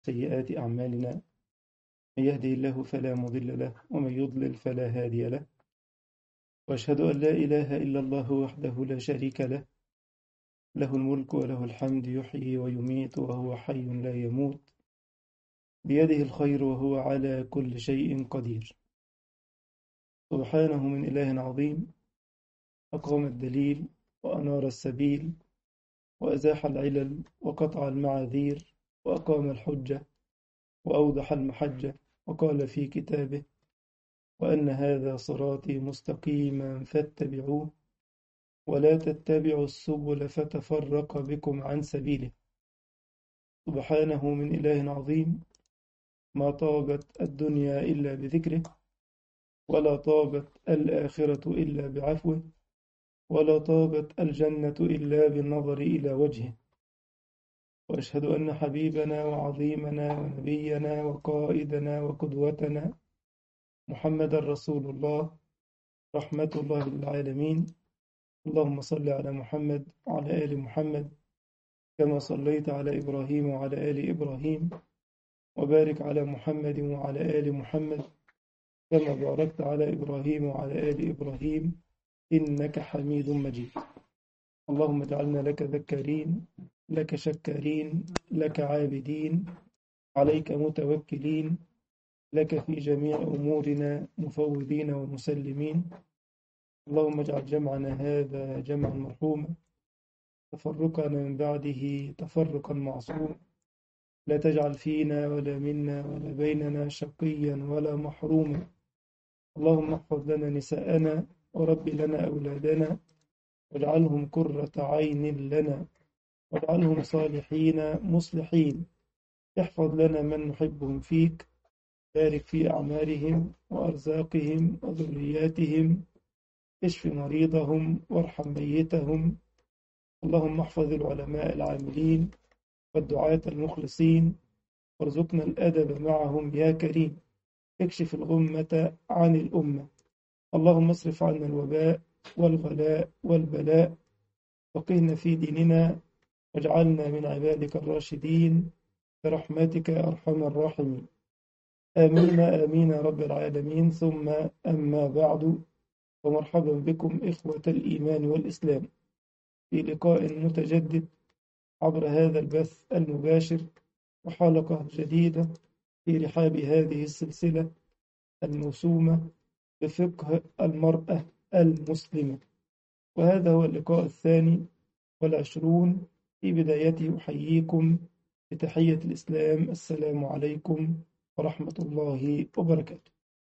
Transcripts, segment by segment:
سيئات أعمالنا من يهدي الله فلا مضل له ومن يضلل فلا هادي له وأشهد أن لا إله إلا الله وحده لا شريك له له الملك وله الحمد يحيي ويميت وهو حي لا يموت بيده الخير وهو على كل شيء قدير سبحانه من إله عظيم أقام الدليل وأنار السبيل وأزاح العلل وقطع المعاذير وأقام الحجة وأوضح المحجة وقال في كتابه وأن هذا صراطي مستقيما فاتبعوه ولا تتبعوا السبل فتفرق بكم عن سبيله سبحانه من إله عظيم ما طابت الدنيا إلا بذكره ولا طابت الآخرة إلا بعفوه ولا طابت الجنة إلا بالنظر إلى وجهه وأشهد أن حبيبنا وعظيمنا ونبينا وقائدنا وقدوتنا محمد رسول الله رحمة الله للعالمين اللهم صل على محمد وعلى آل محمد كما صليت على إبراهيم وعلى آل إبراهيم وبارك على محمد وعلى آل محمد كما باركت على إبراهيم وعلى آل إبراهيم إنك حميد مجيد اللهم اجعلنا لك ذكارين لك شكارين لك عابدين عليك متوكلين لك في جميع أمورنا مفوضين ومسلمين اللهم اجعل جمعنا هذا جمعا مرحوما تفرقنا من بعده تفرقا معصوما لا تجعل فينا ولا منا ولا بيننا شقيا ولا محروما اللهم احفظ لنا نساءنا ورب لنا أولادنا واجعلهم قرة عين لنا واجعلهم صالحين مصلحين احفظ لنا من نحبهم فيك بارك في أعمالهم وأرزاقهم وذرياتهم اشف مريضهم وارحم ميتهم اللهم احفظ العلماء العاملين والدعاة المخلصين وارزقنا الأدب معهم يا كريم اكشف الغمة عن الأمة اللهم اصرف عنا الوباء والغلاء والبلاء وقهنا في ديننا واجعلنا من عبادك الراشدين برحمتك يا أرحم الراحمين آمين آمين يا رب العالمين ثم أما بعد ومرحبا بكم إخوة الإيمان والإسلام في لقاء متجدد عبر هذا البث المباشر وحلقة جديدة في رحاب هذه السلسلة الموسومة بفقه المرأة المسلمة وهذا هو اللقاء الثاني والعشرون في بدايته أحييكم بتحية الإسلام السلام عليكم ورحمة الله وبركاته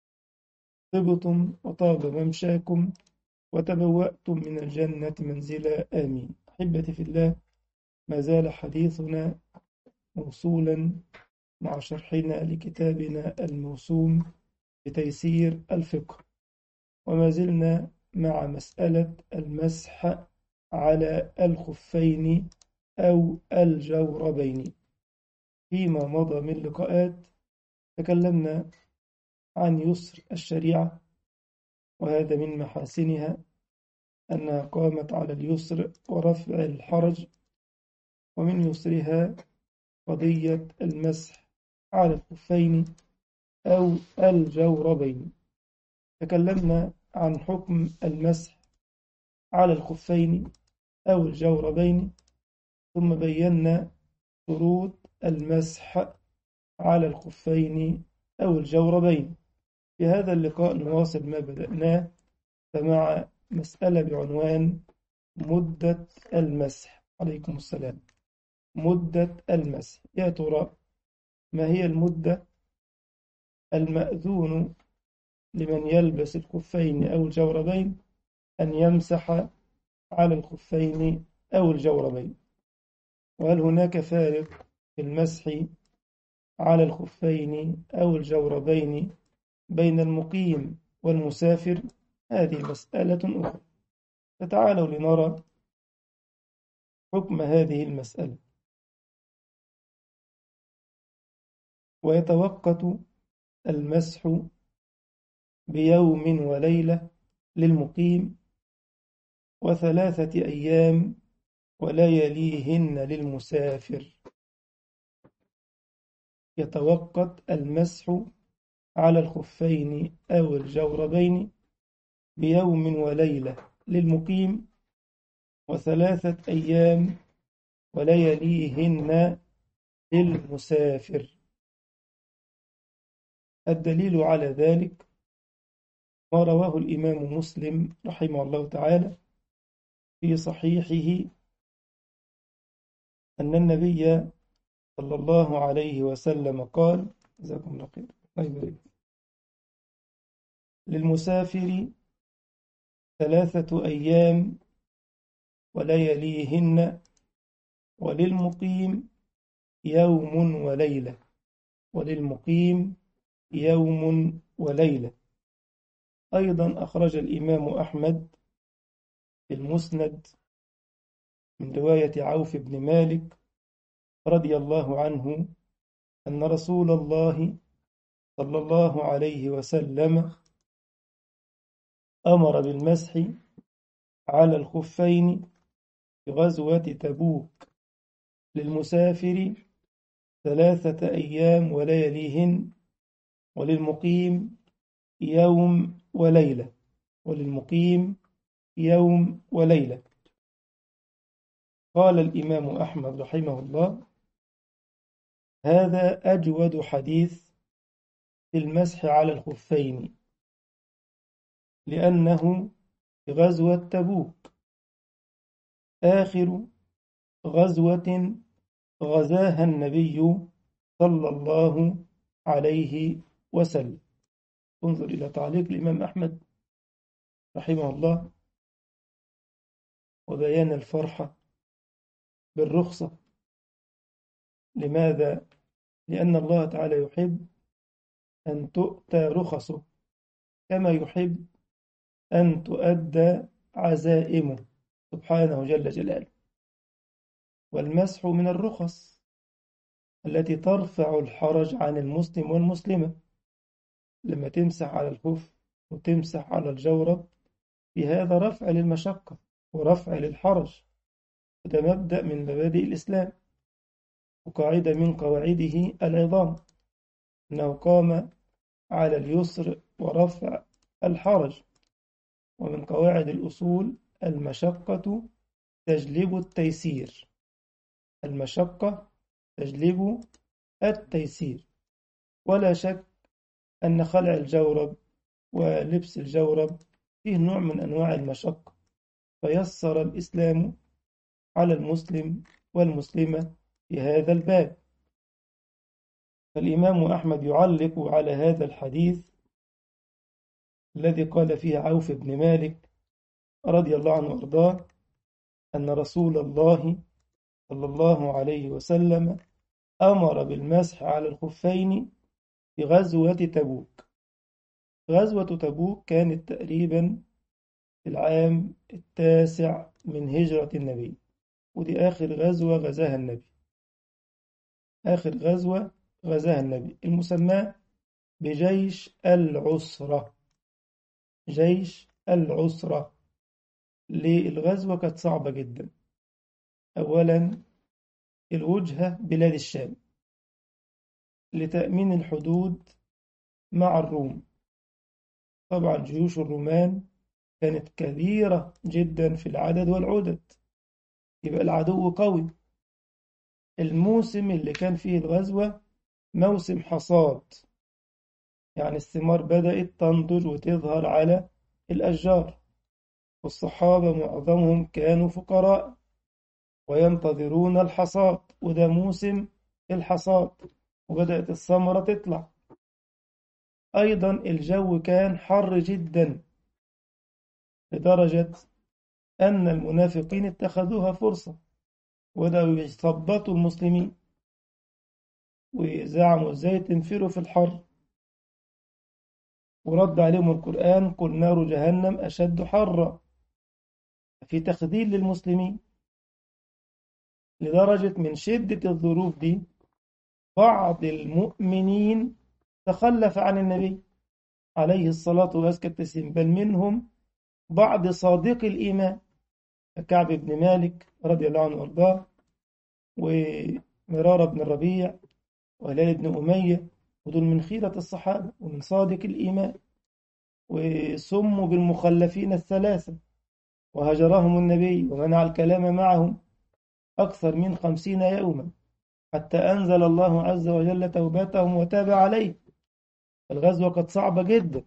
طبتم وطاب ممشاكم وتبوأتم من الجنة منزلا آمين أحبتي في الله ما زال حديثنا موصولا مع شرحنا لكتابنا الموسوم بتيسير الفقه وما زلنا مع مسألة المسح على الخفين أو الجوربين فيما مضى من لقاءات تكلمنا عن يسر الشريعة وهذا من محاسنها أنها قامت على اليسر ورفع الحرج ومن يسرها قضية المسح على الخفين أو الجوربين تكلمنا عن حكم المسح على الخفين أو الجوربين ثم بينا شروط المسح على الخفين أو الجوربين في هذا اللقاء نواصل ما بدأناه فمع مسألة بعنوان مدة المسح عليكم السلام مدة المسح يا ترى ما هي المدة المأذون لمن يلبس الخفين أو الجوربين أن يمسح على الخفين أو الجوربين وهل هناك فارق في المسح على الخفين أو الجوربين بين المقيم والمسافر هذه مسألة أخرى فتعالوا لنرى حكم هذه المسألة ويتوقت المسح بيوم وليلة للمقيم وثلاثة أيام ولياليهن للمسافر يتوقت المسح على الخفين أو الجوربين بيوم وليلة للمقيم وثلاثة أيام ولياليهن للمسافر الدليل على ذلك ما رواه الإمام مسلم رحمه الله تعالى في صحيحه أن النبي صلى الله عليه وسلم قال جزاكم الله خير طيب للمسافر ثلاثة أيام ولياليهن وللمقيم يوم وليلة وللمقيم يوم وليلة أيضا أخرج الإمام أحمد في المسند من رواية عوف بن مالك رضي الله عنه أن رسول الله صلى الله عليه وسلم أمر بالمسح على الخفين في غزوة تبوك للمسافر ثلاثة أيام ولياليهن وللمقيم يوم وليلة وللمقيم يوم وليلة قال الإمام أحمد رحمه الله هذا أجود حديث في المسح على الخفين لأنه غزوة تبوك آخر غزوة غزاها النبي صلى الله عليه وسلم انظر إلى تعليق الإمام أحمد رحمه الله وبيان الفرحة بالرخصة لماذا؟ لأن الله تعالى يحب أن تؤتى رخصه كما يحب أن تؤدى عزائمه سبحانه جل جلاله والمسح من الرخص التي ترفع الحرج عن المسلم والمسلمة لما تمسح على الخف وتمسح على الجورب بهذا رفع للمشقة ورفع للحرج وده مبدأ من مبادئ الإسلام وقاعدة من قواعده العظام أنه قام على اليسر ورفع الحرج ومن قواعد الأصول المشقة تجلب التيسير المشقة تجلب التيسير ولا شك أن خلع الجورب ولبس الجورب فيه نوع من أنواع المشقة فيسر الإسلام على المسلم والمسلمة في هذا الباب فالإمام أحمد يعلق على هذا الحديث الذي قال فيه عوف بن مالك رضي الله عنه وارضاه أن رسول الله صلى الله عليه وسلم أمر بالمسح على الخفين في غزوة تبوك غزوة تبوك كانت تقريبا في العام التاسع من هجرة النبي ودي آخر غزوة غزاها النبي آخر غزوة غزاها النبي المسمى بجيش العسرة جيش العسرة ليه الغزوة كانت صعبة جدا أولا الوجهة بلاد الشام لتأمين الحدود مع الروم طبعا جيوش الرومان كانت كبيرة جدا في العدد والعدد يبقى العدو قوي الموسم اللي كان فيه الغزوة موسم حصاد يعني الثمار بدأت تنضج وتظهر على الأشجار والصحابة معظمهم كانوا فقراء وينتظرون الحصاد وده موسم الحصاد وبدأت الثمرة تطلع أيضا الجو كان حر جدا لدرجة أن المنافقين اتخذوها فرصة وبدأوا يثبطوا المسلمين وزعموا ازاي تنفروا في الحر ورد عليهم القرآن قل نار جهنم أشد حرا في تخذيل للمسلمين لدرجة من شدة الظروف دي بعض المؤمنين تخلف عن النبي عليه الصلاة والسلام بل منهم بعض صادق الإيمان كعب بن مالك رضي الله عنه وارضاه ومرارة بن الربيع وهلال بن أمية ودول من خيرة الصحابة ومن صادق الإيمان وسموا بالمخلفين الثلاثة وهجرهم النبي ومنع الكلام معهم أكثر من خمسين يوما حتى أنزل الله عز وجل توبتهم وتاب عليه الغزوة كانت صعبة جدا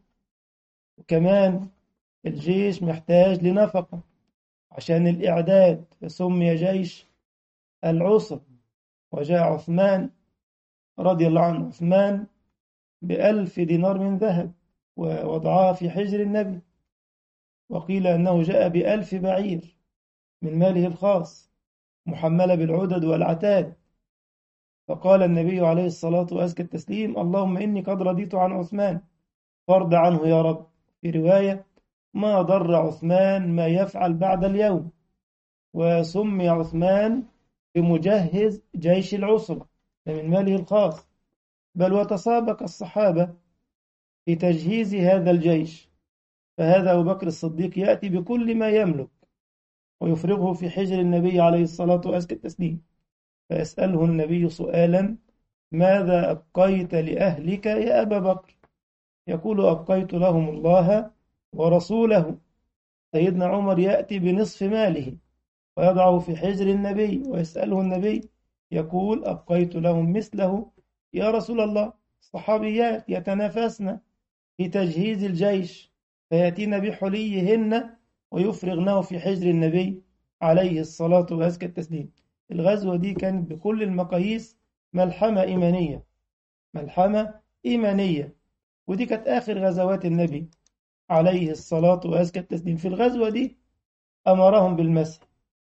وكمان الجيش محتاج لنفقة عشان الإعداد فسمي جيش العسر وجاء عثمان رضي الله عنه عثمان بألف دينار من ذهب ووضعها في حجر النبي وقيل أنه جاء بألف بعير من ماله الخاص محملة بالعدد والعتاد فقال النبي عليه الصلاة وأزكى التسليم اللهم إني قد رضيت عن عثمان فارض عنه يا رب في رواية ما ضر عثمان ما يفعل بعد اليوم وسمي عثمان بمجهز جيش العسرة من ماله الخاص بل وتسابق الصحابة في تجهيز هذا الجيش فهذا أبو بكر الصديق يأتي بكل ما يملك ويفرغه في حجر النبي عليه الصلاة وأزكى التسليم فيسأله النبي سؤالا ماذا أبقيت لأهلك يا أبا بكر يقول أبقيت لهم الله ورسوله سيدنا عمر يأتي بنصف ماله ويضعه في حجر النبي ويسأله النبي يقول أبقيت لهم مثله يا رسول الله صحابيات يتنافسن في تجهيز الجيش فيأتين بحليهن ويفرغنه في حجر النبي عليه الصلاة وأزكى التسليم الغزوة دي كانت بكل المقاييس ملحمة إيمانية ملحمة إيمانية ودي كانت آخر غزوات النبي عليه الصلاة وأزكى التسليم في الغزوة دي أمرهم بالمسح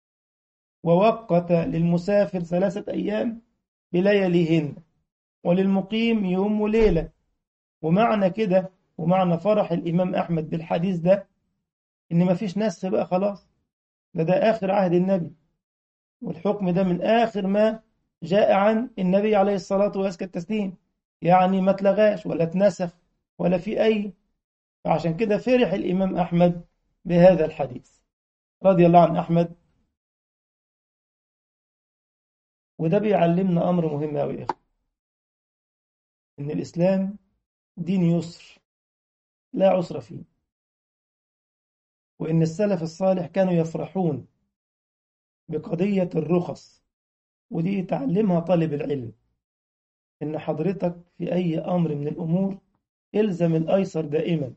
ووقت للمسافر ثلاثة أيام بلياليهن وللمقيم يوم وليلة ومعنى كده ومعنى فرح الإمام أحمد بالحديث ده إن مفيش نسخ بقى خلاص ده ده آخر عهد النبي والحكم ده من آخر ما جاء عن النبي عليه الصلاة وأزكى التسليم يعني ما اتلغاش ولا اتنسخ ولا في أي فعشان كده فرح الإمام أحمد بهذا الحديث رضي الله عن أحمد وده بيعلمنا أمر مهم أوي يا أخي إن الإسلام دين يسر لا عسر فيه وإن السلف الصالح كانوا يفرحون بقضية الرخص ودي تعلمها طالب العلم إن حضرتك في أي أمر من الأمور إلزم الأيسر دائما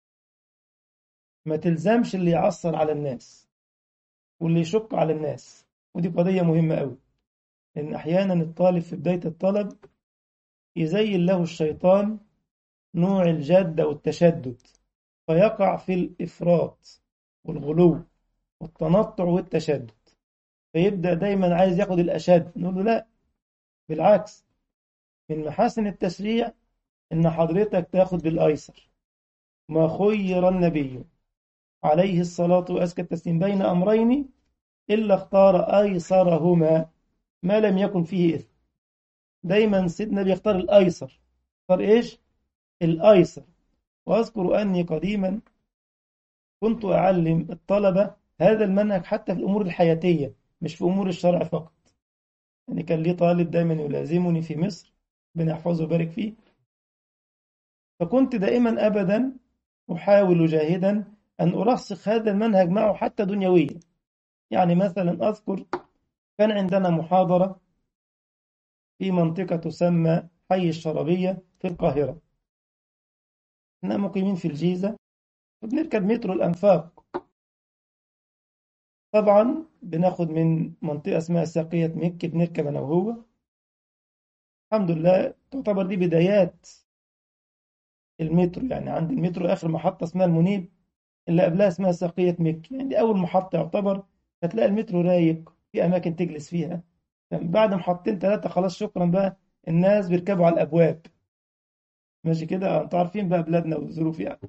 ما تلزمش اللي يعصر على الناس واللي يشق على الناس ودي قضية مهمة أوي لأن أحيانا الطالب في بداية الطلب يزين له الشيطان نوع الجد والتشدد فيقع في الإفراط والغلو والتنطع والتشدد فيبدأ دايما عايز ياخد الأشد نقول له لا بالعكس من محاسن التشريع إن حضرتك تاخد بالأيسر ما خير النبي عليه الصلاة وأزكى التسليم بين أمرين إلا اختار أيسرهما ما لم يكن فيه إثم دايما سيدنا بيختار الأيسر اختار إيش؟ الأيسر وأذكر أني قديما كنت أعلم الطلبة هذا المنهج حتى في الأمور الحياتية مش في أمور الشرع فقط يعني كان لي طالب دايما يلازمني في مصر ربنا يحفظه ويبارك فيه فكنت دائما أبدا أحاول جاهدا أن أرسخ هذا المنهج معه حتى دنيويا يعني مثلا أذكر كان عندنا محاضرة في منطقة تسمى حي الشربية في القاهرة احنا مقيمين في الجيزة وبنركب مترو الأنفاق طبعا بناخد من منطقة اسمها ساقية مكة بنركب أنا وهو الحمد لله تعتبر دي بدايات المترو يعني عند المترو آخر محطة اسمها المنيب اللي قبلها اسمها ساقية مكة يعني دي أول محطة يعتبر هتلاقي المترو رايق في أماكن تجلس فيها يعني بعد محطتين ثلاثة خلاص شكرا بقى الناس بيركبوا على الأبواب ماشي كده انتوا عارفين بقى بلادنا والظروف يعني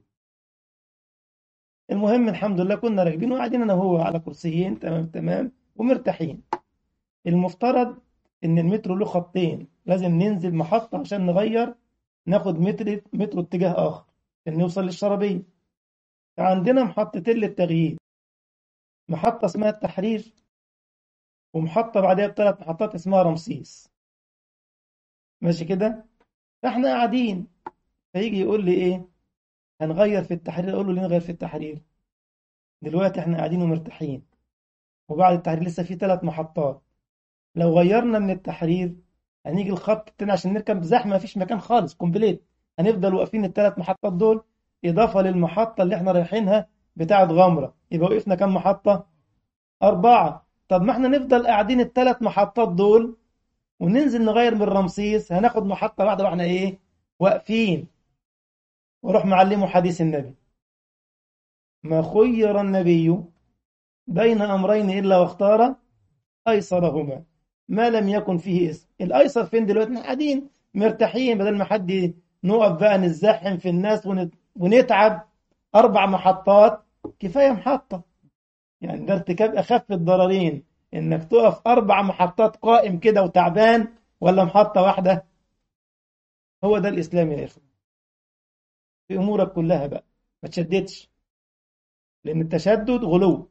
المهم الحمد لله كنا راكبين وقاعدين انا وهو على كرسيين تمام تمام ومرتاحين المفترض ان المترو له خطين لازم ننزل محطة عشان نغير ناخد متر مترو اتجاه اخر عشان نوصل للشربية عندنا محطتين للتغيير محطة اسمها التحرير ومحطة بعدها بثلاث محطات اسمها رمسيس ماشي كده فاحنا قاعدين فيجي يقول لي ايه هنغير في التحرير اقول له ليه نغير في التحرير دلوقتي احنا قاعدين ومرتاحين وبعد التحرير لسه في ثلاث محطات لو غيرنا من التحرير هنيجي الخط التاني عشان نركب زحمه مفيش مكان خالص كومبليت هنفضل واقفين الثلاث محطات دول اضافه للمحطه اللي احنا رايحينها بتاعه غمره يبقى وقفنا كام محطه اربعه طب ما احنا نفضل قاعدين الثلاث محطات دول وننزل نغير من رمسيس هناخد محطه واحده واحنا ايه واقفين وروح معلمه حديث النبي ما خير النبي بين امرين الا واختار ايسرهما ما لم يكن فيه اسم الايسر فين دلوقتي احنا قاعدين مرتاحين بدل ما حد نقف بقى نزحم في الناس ونت... ونتعب اربع محطات كفايه محطه يعني ده ارتكاب اخف الضررين انك تقف اربع محطات قائم كده وتعبان ولا محطه واحده هو ده الاسلام يا اخوه في امورك كلها بقى ما تشددش لان التشدد غلو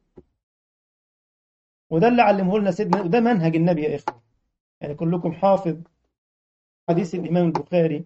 وده اللي علمه لنا سيدنا وده منهج النبي يا اخوه يعني كلكم حافظ حديث الامام البخاري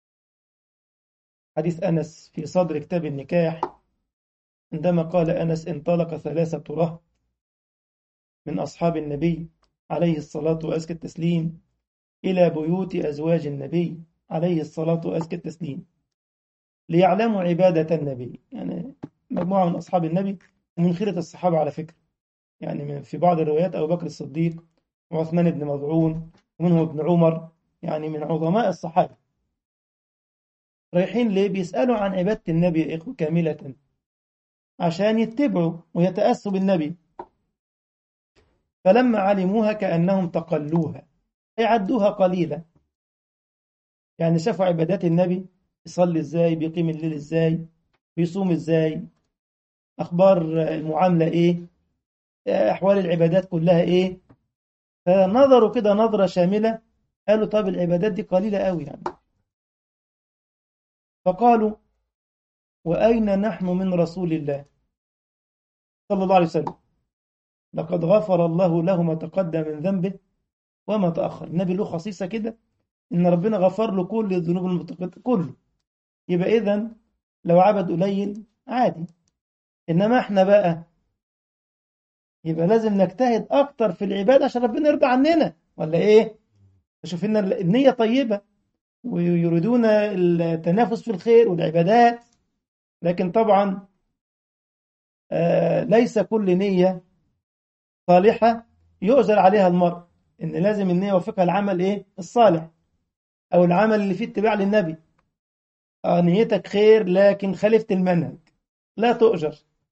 حديث انس في صدر كتاب النكاح عندما قال انس انطلق ثلاثه رهط من اصحاب النبي عليه الصلاه وازكى التسليم الى بيوت ازواج النبي عليه الصلاه وازكى التسليم ليعلموا عباده النبي يعني مجموعه من اصحاب النبي ومن خيره الصحابه على فكره يعني في بعض الروايات أبو بكر الصديق وعثمان بن مظعون ومنهم ابن عمر يعني من عظماء الصحابة رايحين ليه بيسألوا عن عبادة النبي يا إخوة كاملة عشان يتبعوا ويتأسوا بالنبي فلما علموها كأنهم تقلوها أي عدوها قليلا يعني شافوا عبادات النبي يصلي ازاي بيقيم الليل ازاي بيصوم ازاي أخبار المعاملة إيه أحوال العبادات كلها إيه فنظروا كده نظرة شاملة قالوا طب العبادات دي قليلة قوي يعني فقالوا وأين نحن من رسول الله صلى الله عليه وسلم لقد غفر الله له ما تقدم من ذنبه وما تأخر النبي له خصيصة كده إن ربنا غفر له كل الذنوب المتقدمة كله يبقى إذا لو عبد قليل عادي إنما إحنا بقى يبقى لازم نجتهد أكتر في العبادة عشان ربنا يرضى عننا ولا إيه؟ شوف إن النية طيبة ويريدون التنافس في الخير والعبادات لكن طبعا آه ليس كل نية صالحة يؤجر عليها المرء إن لازم النية يوفقها العمل إيه؟ الصالح أو العمل اللي فيه اتباع للنبي آه نيتك خير لكن خالفت المنهج لا تؤجر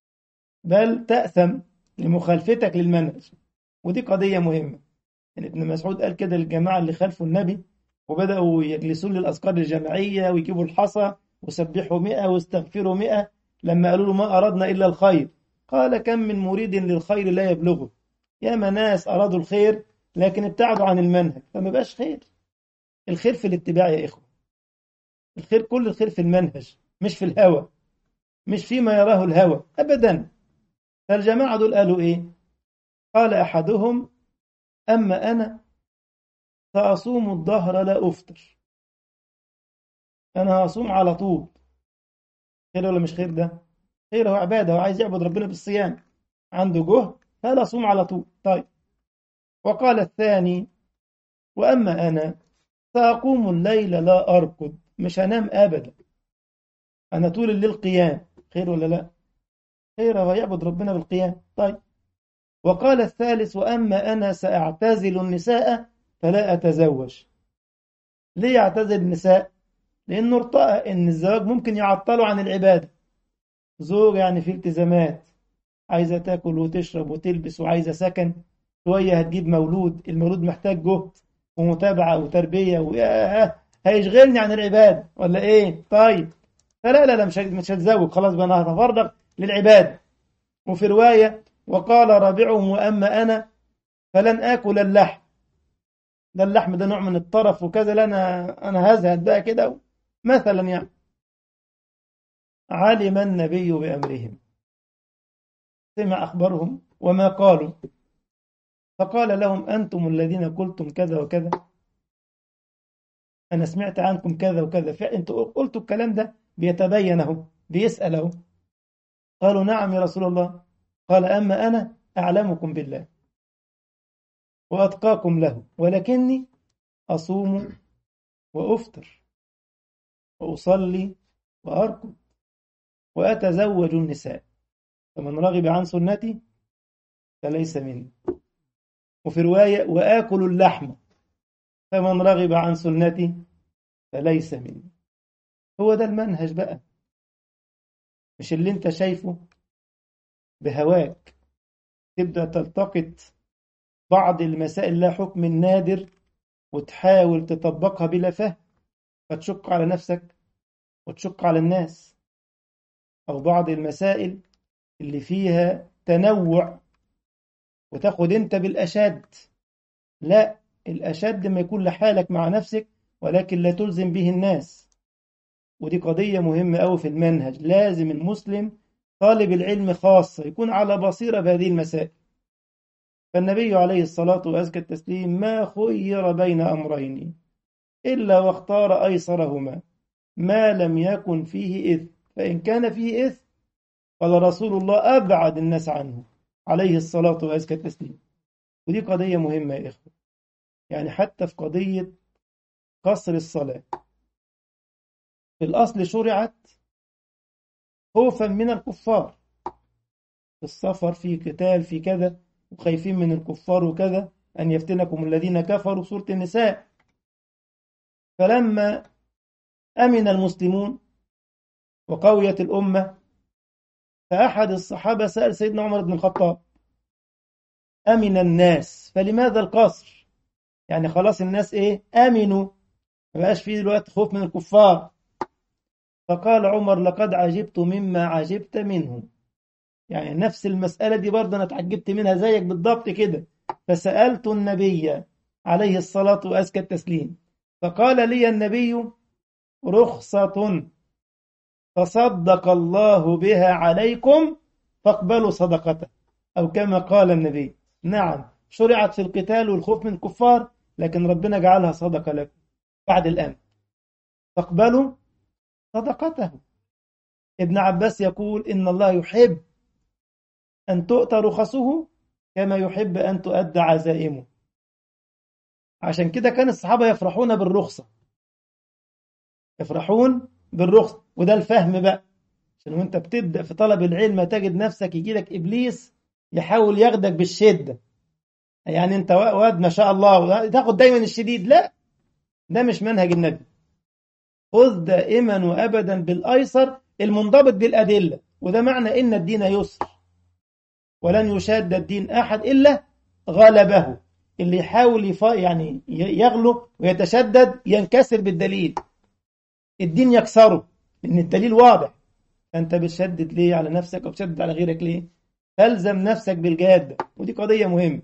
بل تأثم لمخالفتك للمنهج ودي قضية مهمة يعني ابن مسعود قال كده للجماعة اللي خالفوا النبي وبدأوا يجلسون للأذكار الجماعية ويجيبوا الحصى وسبحوا مئة واستغفروا مئة لما قالوا له ما أردنا إلا الخير قال كم من مريد للخير لا يبلغه يا ناس أرادوا الخير لكن ابتعدوا عن المنهج فما بقاش خير الخير في الاتباع يا إخوة الخير كل الخير في المنهج مش في الهوى مش فيما يراه الهوى أبدا فالجماعة دول قالوا إيه قال أحدهم أما أنا فأصوم الظهر لا أفطر أنا هصوم على طول خير ولا مش خير ده خير هو عبادة هو عايز يعبد ربنا بالصيام عنده جهد فلا أصوم على طول طيب وقال الثاني وأما أنا فأقوم الليل لا أرقد مش هنام أبدا أنا طول الليل قيام خير ولا لا خير هو يعبد ربنا بالقيام طيب وقال الثالث وأما أنا سأعتزل النساء فلا أتزوج ليه يعتزل النساء لأنه ارتأى أن الزواج ممكن يعطله عن العبادة زوج يعني في التزامات عايزة تاكل وتشرب وتلبس وعايزة سكن شوية هتجيب مولود المولود محتاج جهد ومتابعة وتربية وياه هيشغلني عن العبادة ولا ايه طيب فلا لا لا مش مش هتزوج خلاص بقى انا هتفرغ للعبادة وفي رواية وقال رابعهم وأما أنا فلن آكل اللحم ده اللحم ده نوع من الطرف وكذا لا أنا أنا هزهد بقى كده مثلا يعني علم النبي بأمرهم سمع أخبارهم وما قالوا فقال لهم أنتم الذين قلتم كذا وكذا أنا سمعت عنكم كذا وكذا فأنتوا قلتوا الكلام ده بيتبين أهو بيسأل أهو قالوا نعم يا رسول الله قال أما أنا أعلمكم بالله وأتقاكم له ولكني أصوم وأفطر وأصلي وأركض وأتزوج النساء فمن رغب عن سنتي فليس مني وفي رواية وآكل اللحم فمن رغب عن سنتي فليس مني هو ده المنهج بقى مش اللي انت شايفه بهواك تبدأ تلتقط بعض المسائل لها حكم النادر وتحاول تطبقها بلا فهم فتشق على نفسك وتشق على الناس أو بعض المسائل اللي فيها تنوع وتاخد انت بالأشد لا الأشد ما يكون لحالك مع نفسك ولكن لا تلزم به الناس ودي قضية مهمة أوي في المنهج لازم المسلم طالب العلم خاصة يكون على بصيرة بهذه المسائل فالنبي عليه الصلاة وأزكى التسليم ما خير بين أمرين إلا واختار أيسرهما ما لم يكن فيه إثم فإن كان فيه إثم قال رسول الله أبعد الناس عنه عليه الصلاة وأزكى التسليم ودي قضية مهمة يا إخوة يعني حتى في قضية قصر الصلاة في الأصل شرعت خوفا من الكفار في السفر في قتال في كذا وخايفين من الكفار وكذا أن يفتنكم الذين كفروا سورة النساء فلما أمن المسلمون وقويت الأمة فأحد الصحابة سأل سيدنا عمر بن الخطاب أمن الناس فلماذا القصر يعني خلاص الناس إيه أمنوا ما بقاش فيه دلوقتي خوف من الكفار فقال عمر لقد عجبت مما عجبت منهم يعني نفس المسألة دي برضه أنا اتعجبت منها زيك بالضبط كده فسألت النبي عليه الصلاة وأزكى التسليم فقال لي النبي رخصة تصدق الله بها عليكم فاقبلوا صدقته أو كما قال النبي نعم شرعت في القتال والخوف من الكفار لكن ربنا جعلها صدقة لكم بعد الأمن فاقبلوا صدقته ابن عباس يقول إن الله يحب أن تؤتى رخصه كما يحب أن تؤدى عزائمه عشان كده كان الصحابة يفرحون بالرخصة يفرحون بالرخصة وده الفهم بقى عشان وانت بتبدأ في طلب العلم تجد نفسك يجي لك إبليس يحاول ياخدك بالشدة يعني انت واد ما شاء الله تاخد دايما الشديد لا ده مش منهج النبي خذ دائما وابدا بالايسر المنضبط بالادله وده معنى ان الدين يسر ولن يشاد الدين احد الا غلبه اللي يحاول يف... يعني يغلو ويتشدد ينكسر بالدليل الدين يكسره لان الدليل واضح فانت بتشدد ليه على نفسك وبتشدد على غيرك ليه تلزم نفسك بالجاده ودي قضيه مهمه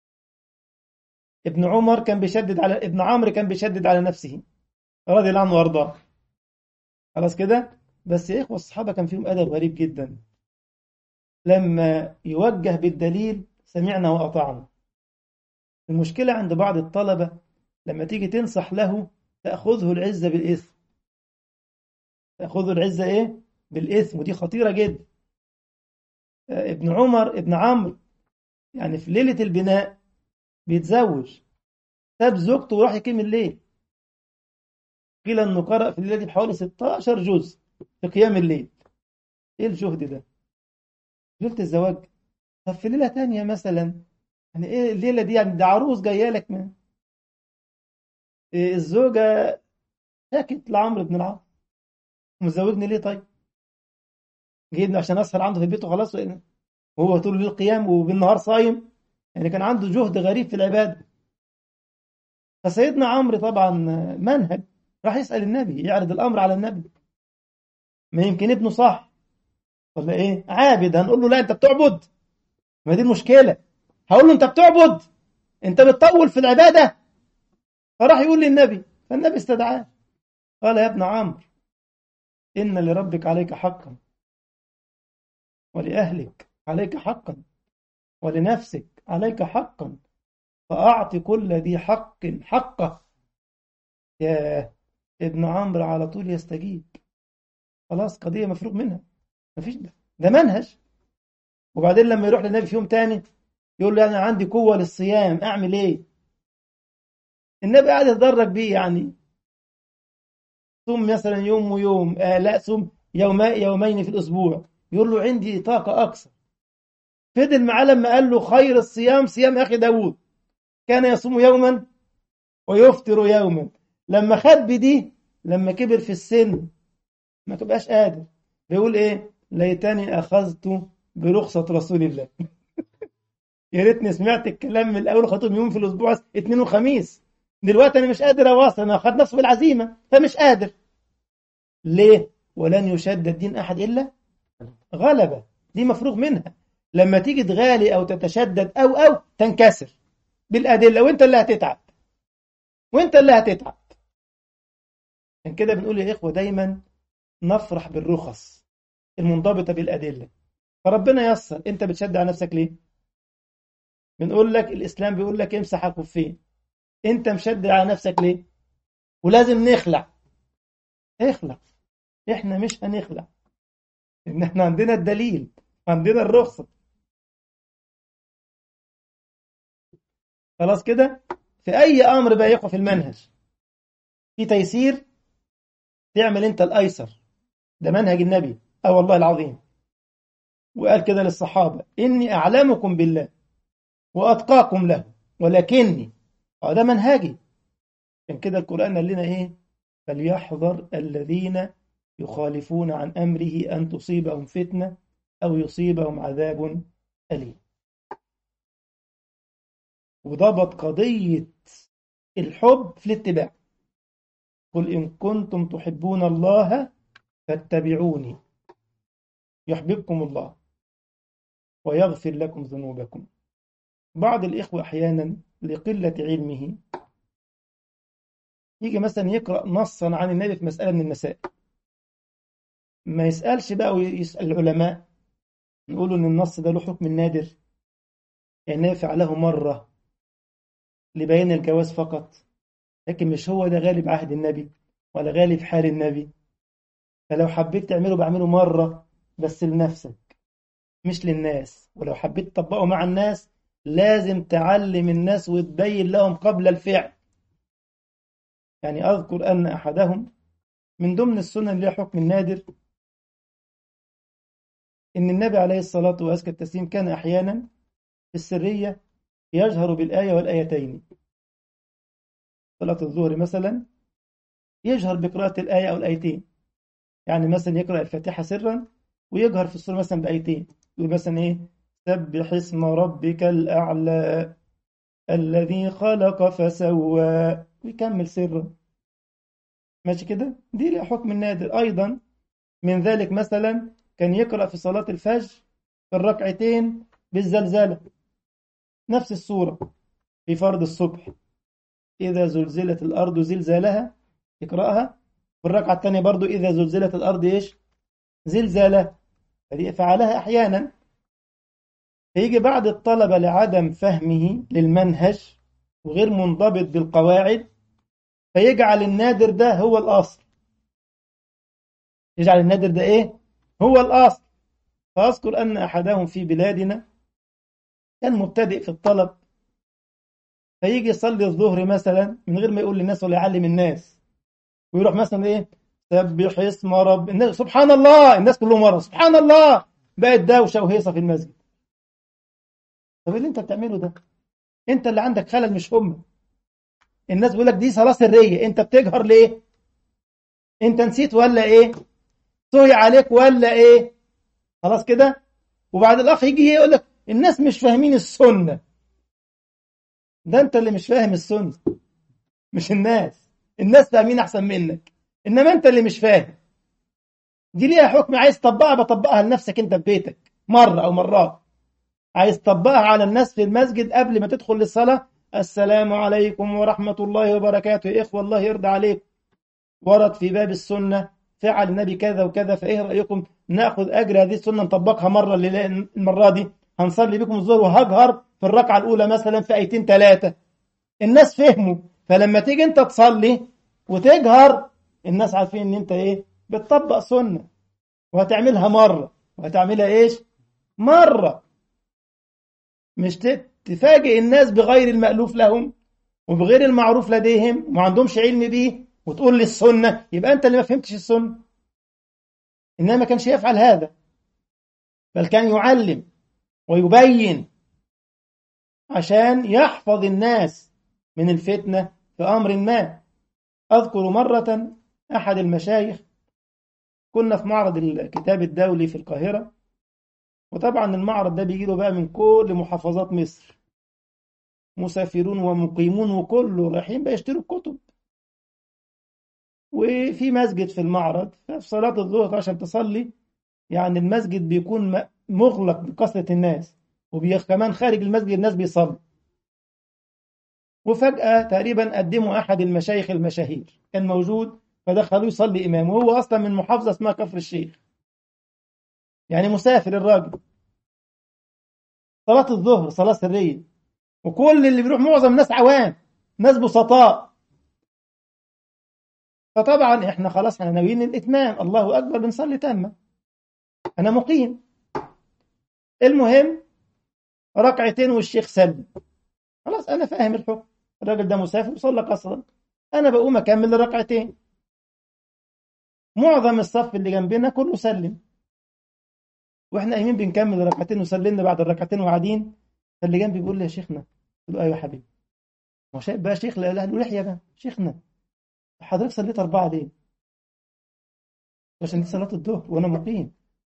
ابن عمر كان بيشدد على ابن عمرو كان بيشدد على نفسه رضي الله عنه وارضاه خلاص كده بس يا اخوه الصحابه كان فيهم ادب غريب جدا لما يوجه بالدليل سمعنا واطعنا المشكله عند بعض الطلبه لما تيجي تنصح له تاخذه العزه بالاثم تاخذه العزه ايه بالاثم ودي خطيره جدا ابن عمر ابن عمرو يعني في ليله البناء بيتزوج ساب زوجته وراح يقيم الليل قيل انه قرأ في الليله دي بحوالي 16 جزء في قيام الليل ايه الجهد ده ليله الزواج طب في ليله تانية مثلا يعني ايه الليله دي يعني ده عروس جايه لك من إيه الزوجه شاكت لعمرو بن العاص مزوجني ليه طيب جايبني عشان اسهر عنده في البيت وخلاص وهو طول الليل قيام وبالنهار صايم يعني كان عنده جهد غريب في العباده فسيدنا عمرو طبعا منهج راح يسأل النبي يعرض الأمر على النبي ما يمكن ابنه صح ولا إيه عابد هنقول له لا أنت بتعبد ما دي المشكلة هقول له أنت بتعبد أنت بتطول في العبادة فراح يقول للنبي فالنبي استدعاه قال يا ابن عمرو إن لربك عليك حقا ولأهلك عليك حقا ولنفسك عليك حقا فأعط كل ذي حق حقه يا ابن عمرو على طول يستجيب خلاص قضية مفروغ منها مفيش ده ده منهج وبعدين لما يروح للنبي في يوم تاني يقول له أنا عندي قوة للصيام أعمل إيه؟ النبي قاعد يتدرج بيه يعني صوم مثلا يوم ويوم آه لا صوم يوم يومين في الأسبوع يقول له عندي طاقة أكثر فضل معاه لما قال له خير الصيام صيام أخي داوود كان يصوم يوما ويفطر يوما لما خد بدي لما كبر في السن ما تبقاش قادر بيقول ايه ليتني اخذت برخصة رسول الله يا ريتني سمعت الكلام من الاول خطيب يوم في الاسبوع اثنين وخميس دلوقتي انا مش قادر اواصل انا اخذ نفسه بالعزيمه فمش قادر ليه ولن يشد الدين احد الا غلبه دي مفروغ منها لما تيجي تغالي او تتشدد او او تنكسر بالادله وانت اللي هتتعب وانت اللي هتتعب عشان كده بنقول يا اخوه دايما نفرح بالرخص المنضبطه بالادله فربنا يسر انت بتشد على نفسك ليه بنقول لك الاسلام بيقول لك امسح الخفين انت مشد على نفسك ليه ولازم نخلع اخلع احنا مش هنخلع ان احنا عندنا الدليل عندنا الرخصه خلاص كده في اي امر بقى يقف المنهج في تيسير تعمل انت الايسر ده منهج النبي اه والله العظيم وقال كده للصحابه اني اعلمكم بالله واتقاكم له ولكني اه ده منهجي عشان كده القران قال لنا ايه فليحذر الذين يخالفون عن امره ان تصيبهم فتنه او يصيبهم عذاب اليم وضبط قضيه الحب في الاتباع قل إن كنتم تحبون الله فاتبعوني يحببكم الله ويغفر لكم ذنوبكم بعض الإخوة أحيانا لقلة علمه يجي مثلا يقرأ نصا عن النبي في مسألة من المسائل ما يسألش بقى ويسأل العلماء يقولوا إن النص ده له حكم النادر يعني النبي فعله مرة لبيان الجواز فقط لكن مش هو ده غالب عهد النبي ولا غالب حال النبي فلو حبيت تعمله بعمله مرة بس لنفسك مش للناس ولو حبيت تطبقه مع الناس لازم تعلم الناس وتبين لهم قبل الفعل يعني أذكر أن أحدهم من ضمن السنن اللي حكم النادر إن النبي عليه الصلاة وأزكى التسليم كان أحيانا في السرية يجهر بالآية والآيتين صلاة الظهر مثلا يجهر بقراءة الآية أو الآيتين يعني مثلا يقرأ الفاتحة سرا ويجهر في السورة مثلا بآيتين يقول مثلا إيه سبح اسم ربك الأعلى الذي خلق فسوى ويكمل سرا ماشي كده دي لها حكم النادر أيضا من ذلك مثلا كان يقرأ في صلاة الفجر في الركعتين بالزلزلة نفس السورة في فرض الصبح إذا زلزلت الأرض زلزالها يقرأها في الركعة الثانية برضو إذا زلزلت الأرض إيش زلزالة هذه فعلها أحيانا فيجي بعض الطلبة لعدم فهمه للمنهج وغير منضبط بالقواعد فيجعل النادر ده هو الأصل يجعل النادر ده إيه هو الأصل فأذكر أن أحدهم في بلادنا كان مبتدئ في الطلب فيجي يصلي الظهر مثلا من غير ما يقول للناس ولا يعلم الناس ويروح مثلا ايه سبح اسم رب الناس سبحان الله الناس كلهم ورا سبحان الله بقت دوشه وهيصه في المسجد طب اللي انت بتعمله ده انت اللي عندك خلل مش هم الناس بيقول لك دي صلاه سريه انت بتجهر ليه انت نسيت ولا ايه سهي عليك ولا ايه خلاص كده وبعد الاخ يجي يقول لك الناس مش فاهمين السنه ده انت اللي مش فاهم السنه مش الناس الناس فاهمين احسن منك انما انت اللي مش فاهم دي ليها حكم عايز تطبقها بطبقها لنفسك انت في بيتك مره او مرات عايز تطبقها على الناس في المسجد قبل ما تدخل للصلاه السلام عليكم ورحمه الله وبركاته يا اخوه الله يرضى عليكم ورد في باب السنه فعل النبي كذا وكذا فايه رايكم ناخذ اجر هذه السنه نطبقها مره المره دي هنصلي بكم الظهر وهجهر في الركعه الاولى مثلا في ايتين ثلاثه الناس فهموا فلما تيجي انت تصلي وتجهر الناس عارفين ان انت ايه بتطبق سنة وهتعملها مرة وهتعملها ايش مرة مش تفاجئ الناس بغير المألوف لهم وبغير المعروف لديهم وما عندهمش علم بيه وتقول لي السنة يبقى انت اللي ما فهمتش السنة انما ما كانش يفعل هذا بل كان يعلم ويبين عشان يحفظ الناس من الفتنة في أمر ما أذكر مرة أحد المشايخ كنا في معرض الكتاب الدولي في القاهرة وطبعا المعرض ده بيجي له بقى من كل محافظات مصر مسافرون ومقيمون وكله رايحين بقى يشتروا الكتب وفي مسجد في المعرض في صلاة الظهر عشان تصلي يعني المسجد بيكون مغلق بكثرة الناس وكمان خارج المسجد الناس بيصلوا وفجأة تقريبا قدموا أحد المشايخ المشاهير كان موجود فدخلوه يصلي إمام وهو أصلا من محافظة اسمها كفر الشيخ يعني مسافر الراجل صلاة الظهر صلاة سرية وكل اللي بيروح معظم الناس عوام ناس بسطاء فطبعا احنا خلاص احنا ناويين الاتمام الله اكبر بنصلي تامه انا مقيم المهم ركعتين والشيخ سلم خلاص انا فاهم الحكم الراجل ده مسافر وصلى قصرا انا بقوم اكمل الركعتين معظم الصف اللي جنبنا كله سلم واحنا قايمين بنكمل الركعتين وسلمنا بعد الركعتين وقاعدين فاللي جنبي بيقول لي يا شيخنا قلت له ايوه يا حبيبي هو شايف بقى شيخ لا له لحيه بقى شيخنا حضرتك صليت اربعه ليه؟ عشان دي صلاه الظهر وانا مقيم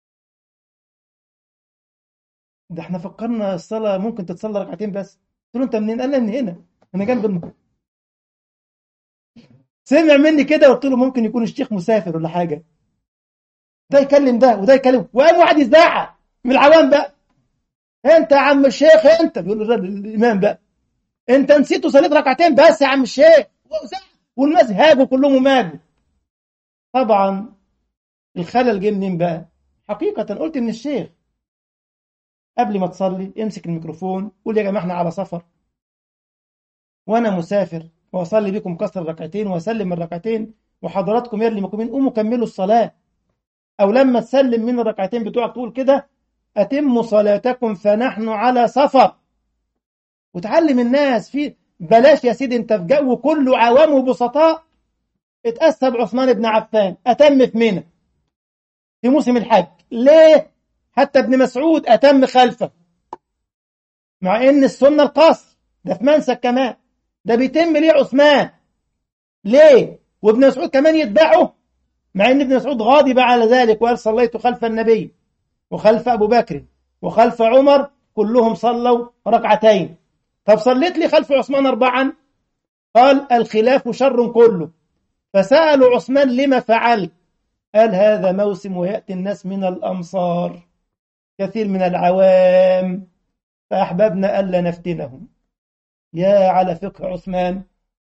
ده احنا فكرنا الصلاه ممكن تتصلى ركعتين بس قلت له انت منين؟ قال لي من هنا انا جنب الم... سمع مني كده قلت له ممكن يكون الشيخ مسافر ولا حاجه ده يكلم ده وده يكلم وقام واحد يزعق من العوام بقى انت يا عم الشيخ انت بيقول له الامام بقى انت نسيت وصليت ركعتين بس يا عم الشيخ والناس هاجوا كلهم وماجوا طبعا الخلل جه منين بقى حقيقة قلت من الشيخ قبل ما تصلي امسك الميكروفون قول يا جماعة احنا على سفر وانا مسافر واصلي بكم كسر ركعتين واسلم الركعتين وحضراتكم يا اللي مقيمين قوموا كملوا الصلاة او لما تسلم من الركعتين بتوعك تقول كده اتموا صلاتكم فنحن على سفر وتعلم الناس في بلاش يا سيدي انت في جو كله عوام وبسطاء اتأسى بعثمان بن عفان أتم في منى في موسم الحج ليه؟ حتى ابن مسعود أتم خلفه مع إن السنة القصر ده في منسك كمان ده بيتم ليه عثمان ليه؟ وابن مسعود كمان يتبعه مع إن ابن مسعود غاضب على ذلك وقال صليت خلف النبي وخلف أبو بكر وخلف عمر كلهم صلوا ركعتين طب صليت لي خلف عثمان أربعا قال الخلاف شر كله فسألوا عثمان لما فعلت قال هذا موسم ويأتي الناس من الأمصار كثير من العوام فأحببنا ألا نفتنهم يا على فقه عثمان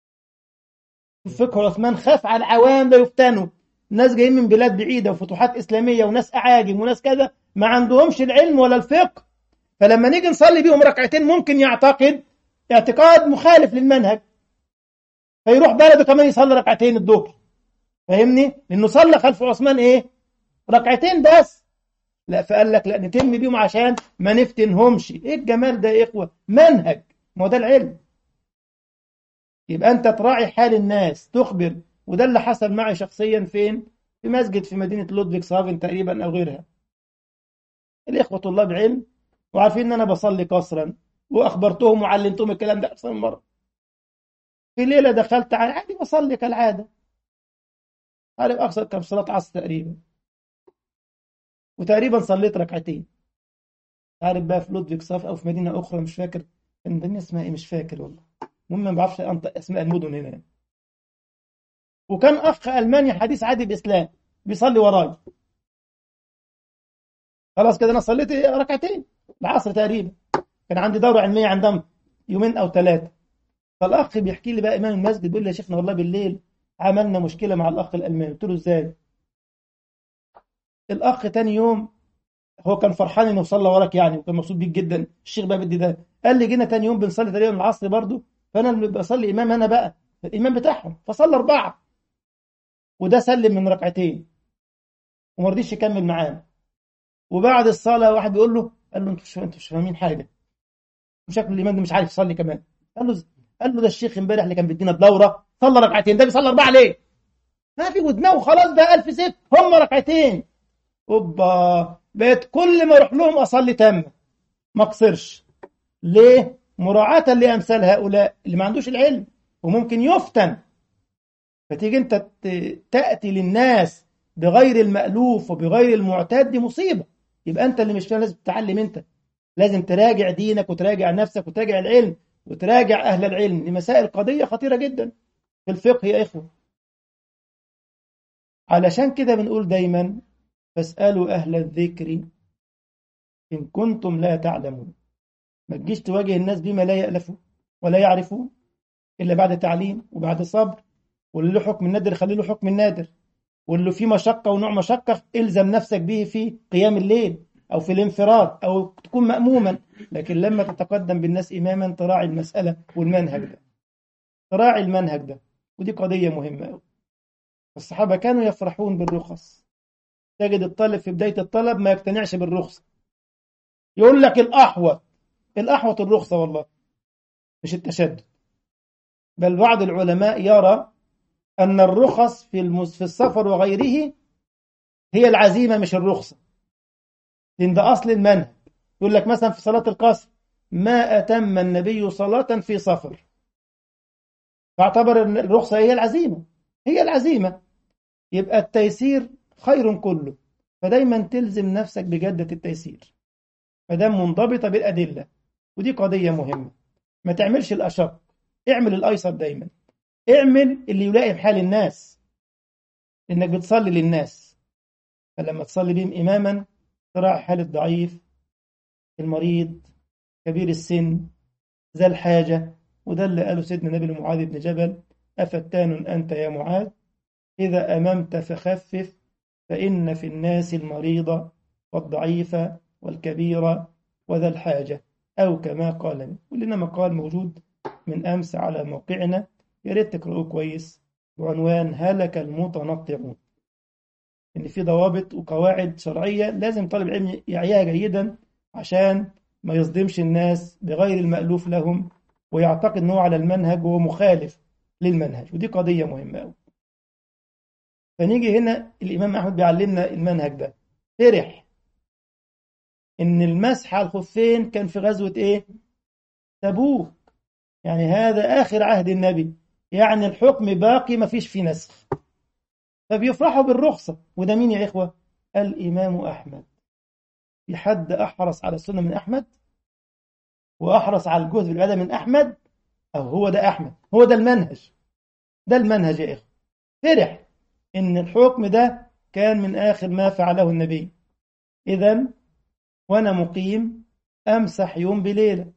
فقه عثمان خاف على العوام لا يفتنوا ناس جايين من بلاد بعيدة وفتوحات إسلامية وناس أعاجم وناس كذا ما عندهمش العلم ولا الفقه فلما نيجي نصلي بيهم ركعتين ممكن يعتقد اعتقاد مخالف للمنهج فيروح بلده كمان يصلي ركعتين الظهر فاهمني لانه صلى خلف عثمان ايه ركعتين بس لا فقال لك لا نتم بيهم عشان ما نفتنهمش ايه الجمال ده يا اخوه منهج ما هو ده العلم يبقى انت تراعي حال الناس تخبر وده اللي حصل معي شخصيا فين في مسجد في مدينه لودفيك سافن تقريبا او غيرها الاخوه طلاب علم وعارفين ان انا بصلي قصرا واخبرتهم وعلمتهم الكلام ده اكثر من مره في ليله دخلت على عادي بصلي كالعاده عارف اقصر كم صلاه عصر تقريبا وتقريبا صليت ركعتين عارف بقى في لودفيك صاف او في مدينه اخرى مش فاكر المدينه اسمها ايه مش فاكر والله المهم ما بعرفش انطق اسماء المدن هنا يعني. وكان اخ الماني حديث عادي باسلام بيصلي وراي خلاص كده انا صليت ركعتين العصر تقريبا كان عندي دوره علميه عندهم يومين او ثلاثه فالاخ بيحكي لي بقى امام المسجد بيقول لي يا شيخنا والله بالليل عملنا مشكله مع الاخ الالماني قلت له ازاي الاخ تاني يوم هو كان فرحان انه صلى وراك يعني وكان مبسوط بيك جدا الشيخ بقى بدي ده قال لي جينا تاني يوم بنصلي تقريبا العصر برضه فانا اللي بصلي امام انا بقى الامام بتاعهم فصلى اربعه وده سلم من ركعتين وما رضيش يكمل معانا وبعد الصلاه واحد بيقول له قال له انتوا مش انتوا مش فاهمين حاجه وشكل الامام ده مش عارف يصلي كمان قال له قال له ده الشيخ امبارح اللي كان بيدينا الدوره صلى ركعتين ده بيصلي اربعه ليه؟ ما في ودماغه خلاص ده ألف ست هم ركعتين اوبا بقيت كل ما اروح لهم اصلي تامه ما اقصرش ليه؟ مراعاة لأمثال هؤلاء اللي ما عندوش العلم وممكن يفتن فتيجي انت ت- تأتي للناس بغير المألوف وبغير المعتاد دي مصيبة يبقى انت اللي مش فاهم لازم تتعلم انت لازم تراجع دينك وتراجع نفسك وتراجع العلم وتراجع أهل العلم دي مسائل قضية خطيرة جدا في الفقه يا إخوة علشان كده بنقول دايما فاسألوا أهل الذكر إن كنتم لا تعلمون ما تجيش تواجه الناس بما لا يألفون ولا يعرفون إلا بعد تعليم وبعد صبر واللي له حكم النادر خلي له حكم النادر واللي فيه مشقة ونوع مشقة الزم نفسك به في قيام الليل أو في الانفراد أو تكون مأموما لكن لما تتقدم بالناس إماما تراعي المسألة والمنهج ده تراعي المنهج ده ودي قضية مهمة أوي الصحابة كانوا يفرحون بالرخص تجد الطالب في بداية الطلب ما يقتنعش بالرخصة يقول لك الأحوط الأحوط الرخصة والله مش التشدد بل بعض العلماء يرى أن الرخص في المس في السفر وغيره هي العزيمة مش الرخصة لأن ده أصل المنهج يقول لك مثلا في صلاة القصر ما أتم النبي صلاة في سفر فاعتبر أن الرخصة هي العزيمة هي العزيمة يبقى التيسير خير كله فدايما تلزم نفسك بجدة التيسير فدام منضبطة بالأدلة ودي قضية مهمة ما تعملش الأشق اعمل الأيسر دايما اعمل اللي يلائم حال الناس إنك بتصلي للناس فلما تصلي بهم إماما تراعي حال الضعيف المريض كبير السن ذا الحاجة وده اللي قاله سيدنا النبي لمعاذ بن جبل أفتان أنت يا معاذ إذا أممت فخفف فإن في الناس المريض والضعيف والكبير وذا الحاجة أو كما قال ولنا مقال موجود من أمس على موقعنا يا ريت تقرأوه كويس بعنوان هلك المتنطعون إن في ضوابط وقواعد شرعية لازم طالب العلم يعيها جيدا عشان ما يصدمش الناس بغير المألوف لهم ويعتقد أنه على المنهج وهو مخالف للمنهج ودي قضية مهمة أوي فنيجي هنا الإمام أحمد بيعلمنا المنهج ده فرح إن المسح على الخفين كان في غزوة إيه؟ تبوك يعني هذا آخر عهد النبي يعني الحكم باقي ما فيش فيه نسخ فبيفرحوا بالرخصة وده مين يا إخوة؟ الإمام أحمد في حد أحرص على السنة من أحمد وأحرص على الجهد بالعبادة من أحمد أو هو ده أحمد هو ده المنهج ده المنهج يا إخوة فرح إن الحكم ده كان من آخر ما فعله النبي إذا وأنا مقيم أمسح يوم بليلة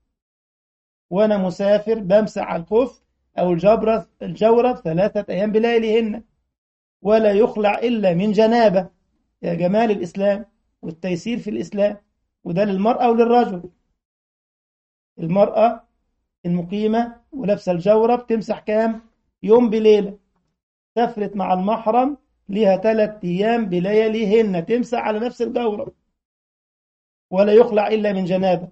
وأنا مسافر بمسح على الخف أو الجبرة الجورة ثلاثة أيام بلياليهن ولا يخلع إلا من جنابة يا جمال الإسلام والتيسير في الإسلام وده للمرأة وللرجل المرأة المقيمة ولابسة الجورة بتمسح كام يوم بليلة سافرت مع المحرم ليها ثلاث أيام بلياليهن تمسح على نفس الجورة ولا يخلع إلا من جنابة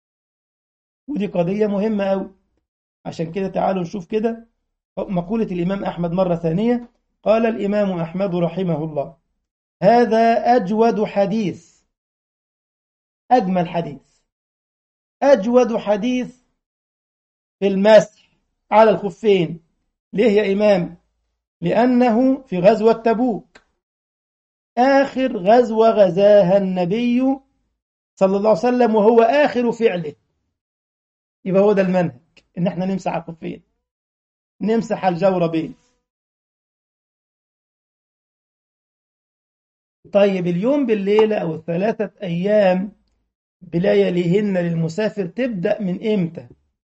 ودي قضية مهمة أوي عشان كده تعالوا نشوف كده مقولة الإمام أحمد مرة ثانية قال الإمام أحمد رحمه الله هذا أجود حديث أجمل حديث أجود حديث في المسح على الخفين ليه يا إمام لأنه في غزوة تبوك آخر غزوة غزاها النبي صلى الله عليه وسلم وهو آخر فعله يبقى هو ده المنهج إن احنا نمسح على الخفين نمسح على الجوربين طيب اليوم بالليلة أو الثلاثة أيام بلياليهن للمسافر تبدأ من إمتى؟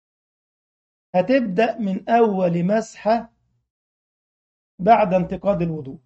هتبدأ من أول مسحة بعد انتقاد الوضوء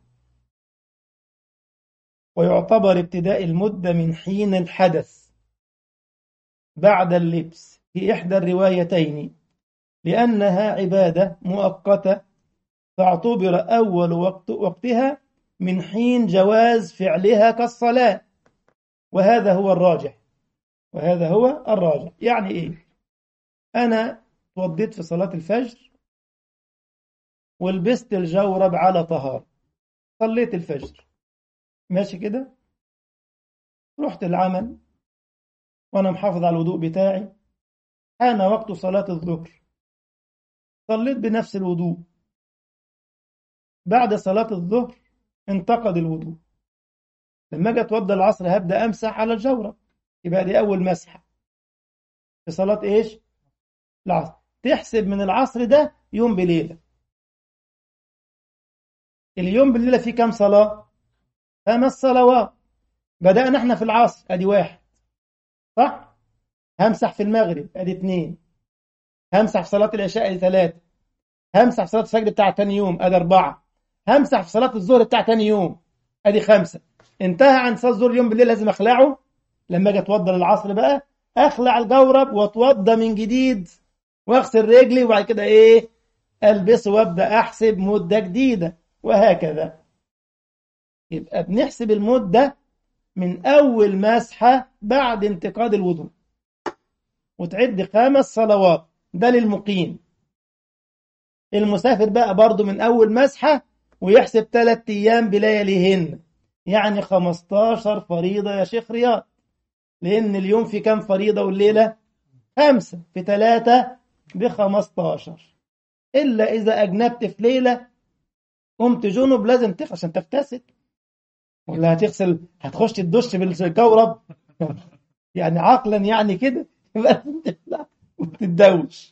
ويعتبر ابتداء المدة من حين الحدث بعد اللبس في إحدى الروايتين لأنها عبادة مؤقتة فاعتبر أول وقت وقتها من حين جواز فعلها كالصلاة وهذا هو الراجح وهذا هو الراجح يعني إيه أنا توضيت في صلاة الفجر ولبست الجورب على طهارة صليت الفجر ماشي كده رحت العمل وأنا محافظ على الوضوء بتاعي حان وقت صلاة الظهر صليت بنفس الوضوء بعد صلاة الظهر انتقد الوضوء لما اجي اتوضى العصر هبدا امسح على الجورب يبقى دي اول مسحه في صلاه ايش العصر تحسب من العصر ده يوم بليله اليوم بالليله فيه كام صلاه خمس صلوات بدانا احنا في العصر ادي واحد صح همسح في المغرب ادي اثنين همسح في صلاه العشاء ادي ثلاثه همسح في صلاه الفجر بتاع تاني يوم ادي اربعه همسح في صلاه الظهر بتاع تاني يوم ادي خمسه انتهى عن صلاه الظهر اليوم بالليل لازم اخلعه لما اجي اتوضى للعصر بقى اخلع الجورب واتوضى من جديد واغسل رجلي وبعد كده ايه البسه وابدا احسب مده جديده وهكذا يبقى بنحسب المده من اول مسحه بعد انتقاد الوضوء وتعد خمس صلوات ده للمقيم المسافر بقى برضه من اول مسحه ويحسب ثلاث ايام بلياليهن يعني 15 فريضة يا شيخ رياض لأن اليوم في كم فريضة والليلة خمسة في ثلاثة بخمستاشر إلا إذا أجنبت في ليلة قمت جنب لازم تغسل عشان تغتسل ولا هتغسل هتخش الدش بالكورب يعني عقلا يعني كده يبقى لا وتتدوش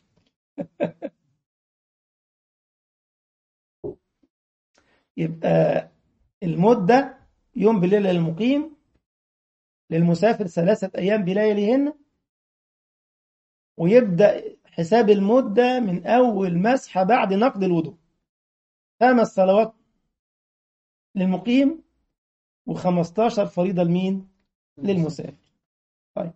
يبقى المدة يوم بليلة للمقيم للمسافر ثلاثة أيام بلياليهن ويبدأ حساب المدة من أول مسحة بعد نقد الوضوء خمس صلوات للمقيم و15 فريضة لمين؟ للمسافر طيب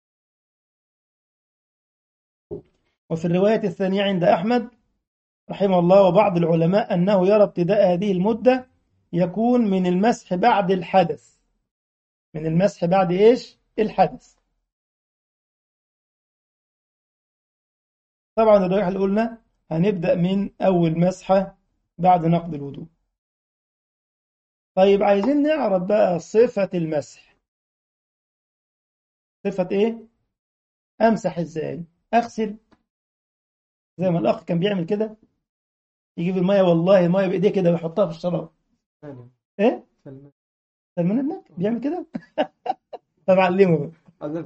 وفي الرواية الثانية عند أحمد رحمه الله وبعض العلماء أنه يرى ابتداء هذه المدة يكون من المسح بعد الحدث من المسح بعد إيش؟ الحدث طبعا الرواية اللي قلنا هنبدأ من أول مسحة بعد نقد الوضوء طيب عايزين نعرف بقى صفة المسح صفة إيه؟ أمسح إزاي؟ أغسل زي ما الأخ كان بيعمل كده يجيب المية والله المية بإيديه كده ويحطها في الشراب إيه؟ سلمان ابنك بيعمل كده؟ طب علمه بقى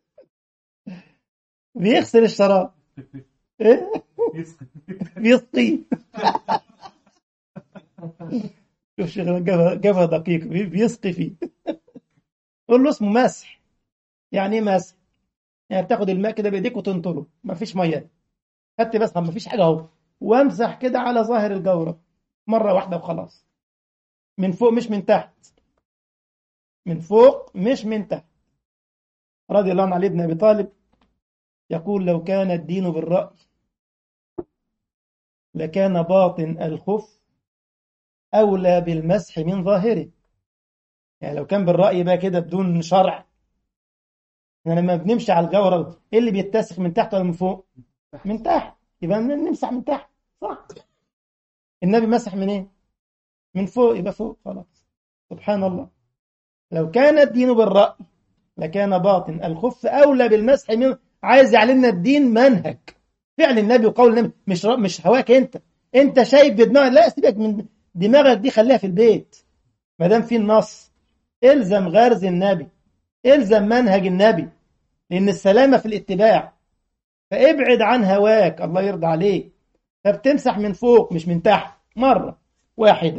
بيغسل الشراب ايه بيسقي شوف شيخنا جابها جابها دقيق بيسقي فيه قول له اسمه مسح يعني ايه مسح يعني بتاخد الماء كده بايديك وتنطره مفيش ميه خدت بس مفيش حاجه اهو وامسح كده على ظاهر الجوره مره واحده وخلاص من فوق مش من تحت من فوق مش من تحت رضي الله عن علي بن ابي طالب يقول لو كان الدين بالرأي لكان باطن الخف أولى بالمسح من ظاهره يعني لو كان بالرأي بقى كده بدون شرع احنا لما بنمشي على الجورة ايه اللي بيتسخ من تحت ولا من فوق من تحت يبقى نمسح من تحت صح النبي مسح من ايه من فوق يبقى فوق خلاص سبحان الله لو كان الدين بالرأي لكان باطن الخف أولى بالمسح من عايز يعلمنا الدين منهج فعل النبي وقول النبي مش مش هواك انت انت شايف بدماغك لا سيبك من دماغك دي خليها في البيت ما دام في النص الزم غرز النبي الزم منهج النبي لان السلامه في الاتباع فابعد عن هواك الله يرضى عليك فبتمسح من فوق مش من تحت مره واحده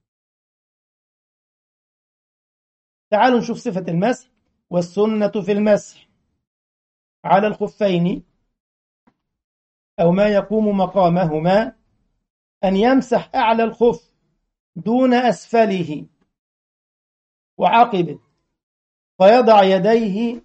تعالوا نشوف صفه المسح والسنه في المسح على الخفين أو ما يقوم مقامهما أن يمسح أعلى الخف دون أسفله وعقبه فيضع يديه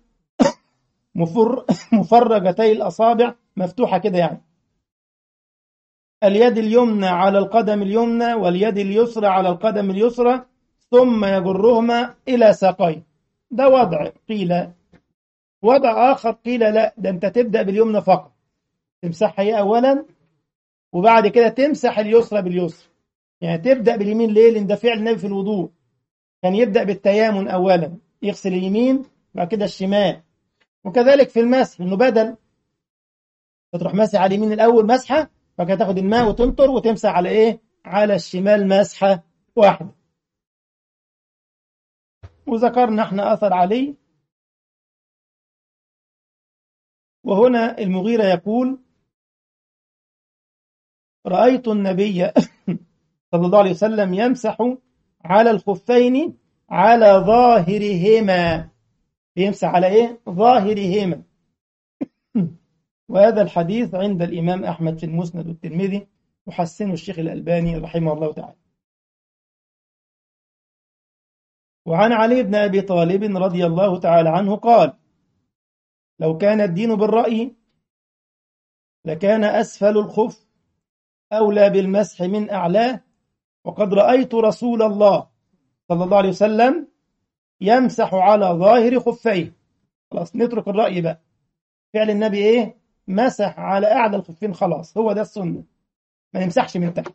مفر مفرجتي الأصابع مفتوحة كده يعني اليد اليمنى على القدم اليمنى واليد اليسرى على القدم اليسرى ثم يجرهما إلى ساقين ده وضع قيل وضع آخر قيل لا ده أنت تبدأ باليمنى فقط تمسحها هي أولا وبعد كده تمسح اليسرى باليسرى يعني تبدأ باليمين ليه؟ لأن ده فعل النبي في الوضوء كان يبدأ بالتيامن أولا يغسل اليمين بعد كده الشمال وكذلك في المسح إنه بدل تروح مسح على اليمين الأول مسحة فكده تاخد الماء وتنطر وتمسح على إيه؟ على الشمال مسحة واحدة وذكرنا احنا أثر عليه وهنا المغيرة يقول رأيت النبي صلى الله عليه وسلم يمسح على الخفين على ظاهرهما يمسح على ايه ظاهرهما وهذا الحديث عند الإمام أحمد في المسند والترمذي وحسنه الشيخ الألباني رحمه الله تعالى وعن علي بن أبي طالب رضي الله تعالى عنه قال لو كان الدين بالرأي لكان أسفل الخف أولى بالمسح من أعلاه وقد رأيت رسول الله صلى الله عليه وسلم يمسح على ظاهر خفيه خلاص نترك الرأي بقى فعل النبي إيه مسح على أعلى الخفين خلاص هو ده السنة ما يمسحش من تحت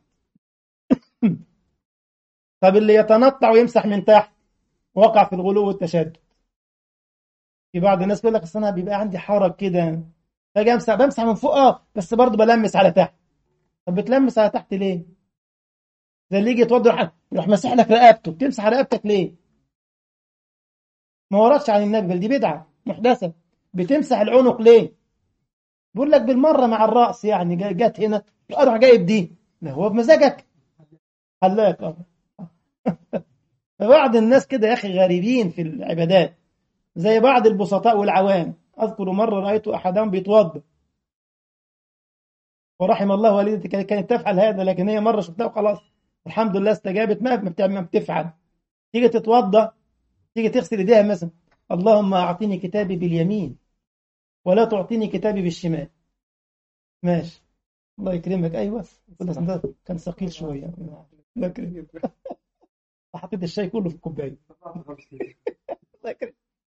طب اللي يتنطع ويمسح من تحت وقع في الغلو والتشدد في بعض الناس بيقول لك اصل انا بيبقى عندي حرج كده باجي امسح بمسح من فوق اه بس برضه بلمس على تحت طب بتلمس على تحت ليه؟ زي اللي يجي يتوضا يروح ماسح لك رقبته بتمسح رقبتك ليه؟ ما وردش عن النبي بل دي بدعه محدثه بتمسح العنق ليه؟ بيقول لك بالمره مع الراس يعني جت هنا اروح جايب دي لا هو بمزاجك خلاك اه فبعض الناس كده يا اخي غريبين في العبادات زي بعض البسطاء والعوام اذكر مره رايت احدهم بيتوضا ورحم الله والدتي كانت تفعل هذا لكن هي مره شفتها وخلاص الحمد لله استجابت ما ما بتفعل تيجي تتوضا تيجي تغسل ايديها مثلا اللهم اعطيني كتابي باليمين ولا تعطيني كتابي بالشمال ماشي الله يكرمك ايوه كان ثقيل شويه الله يكرمك حطيت الشاي كله في الكوبايه الله يكرمك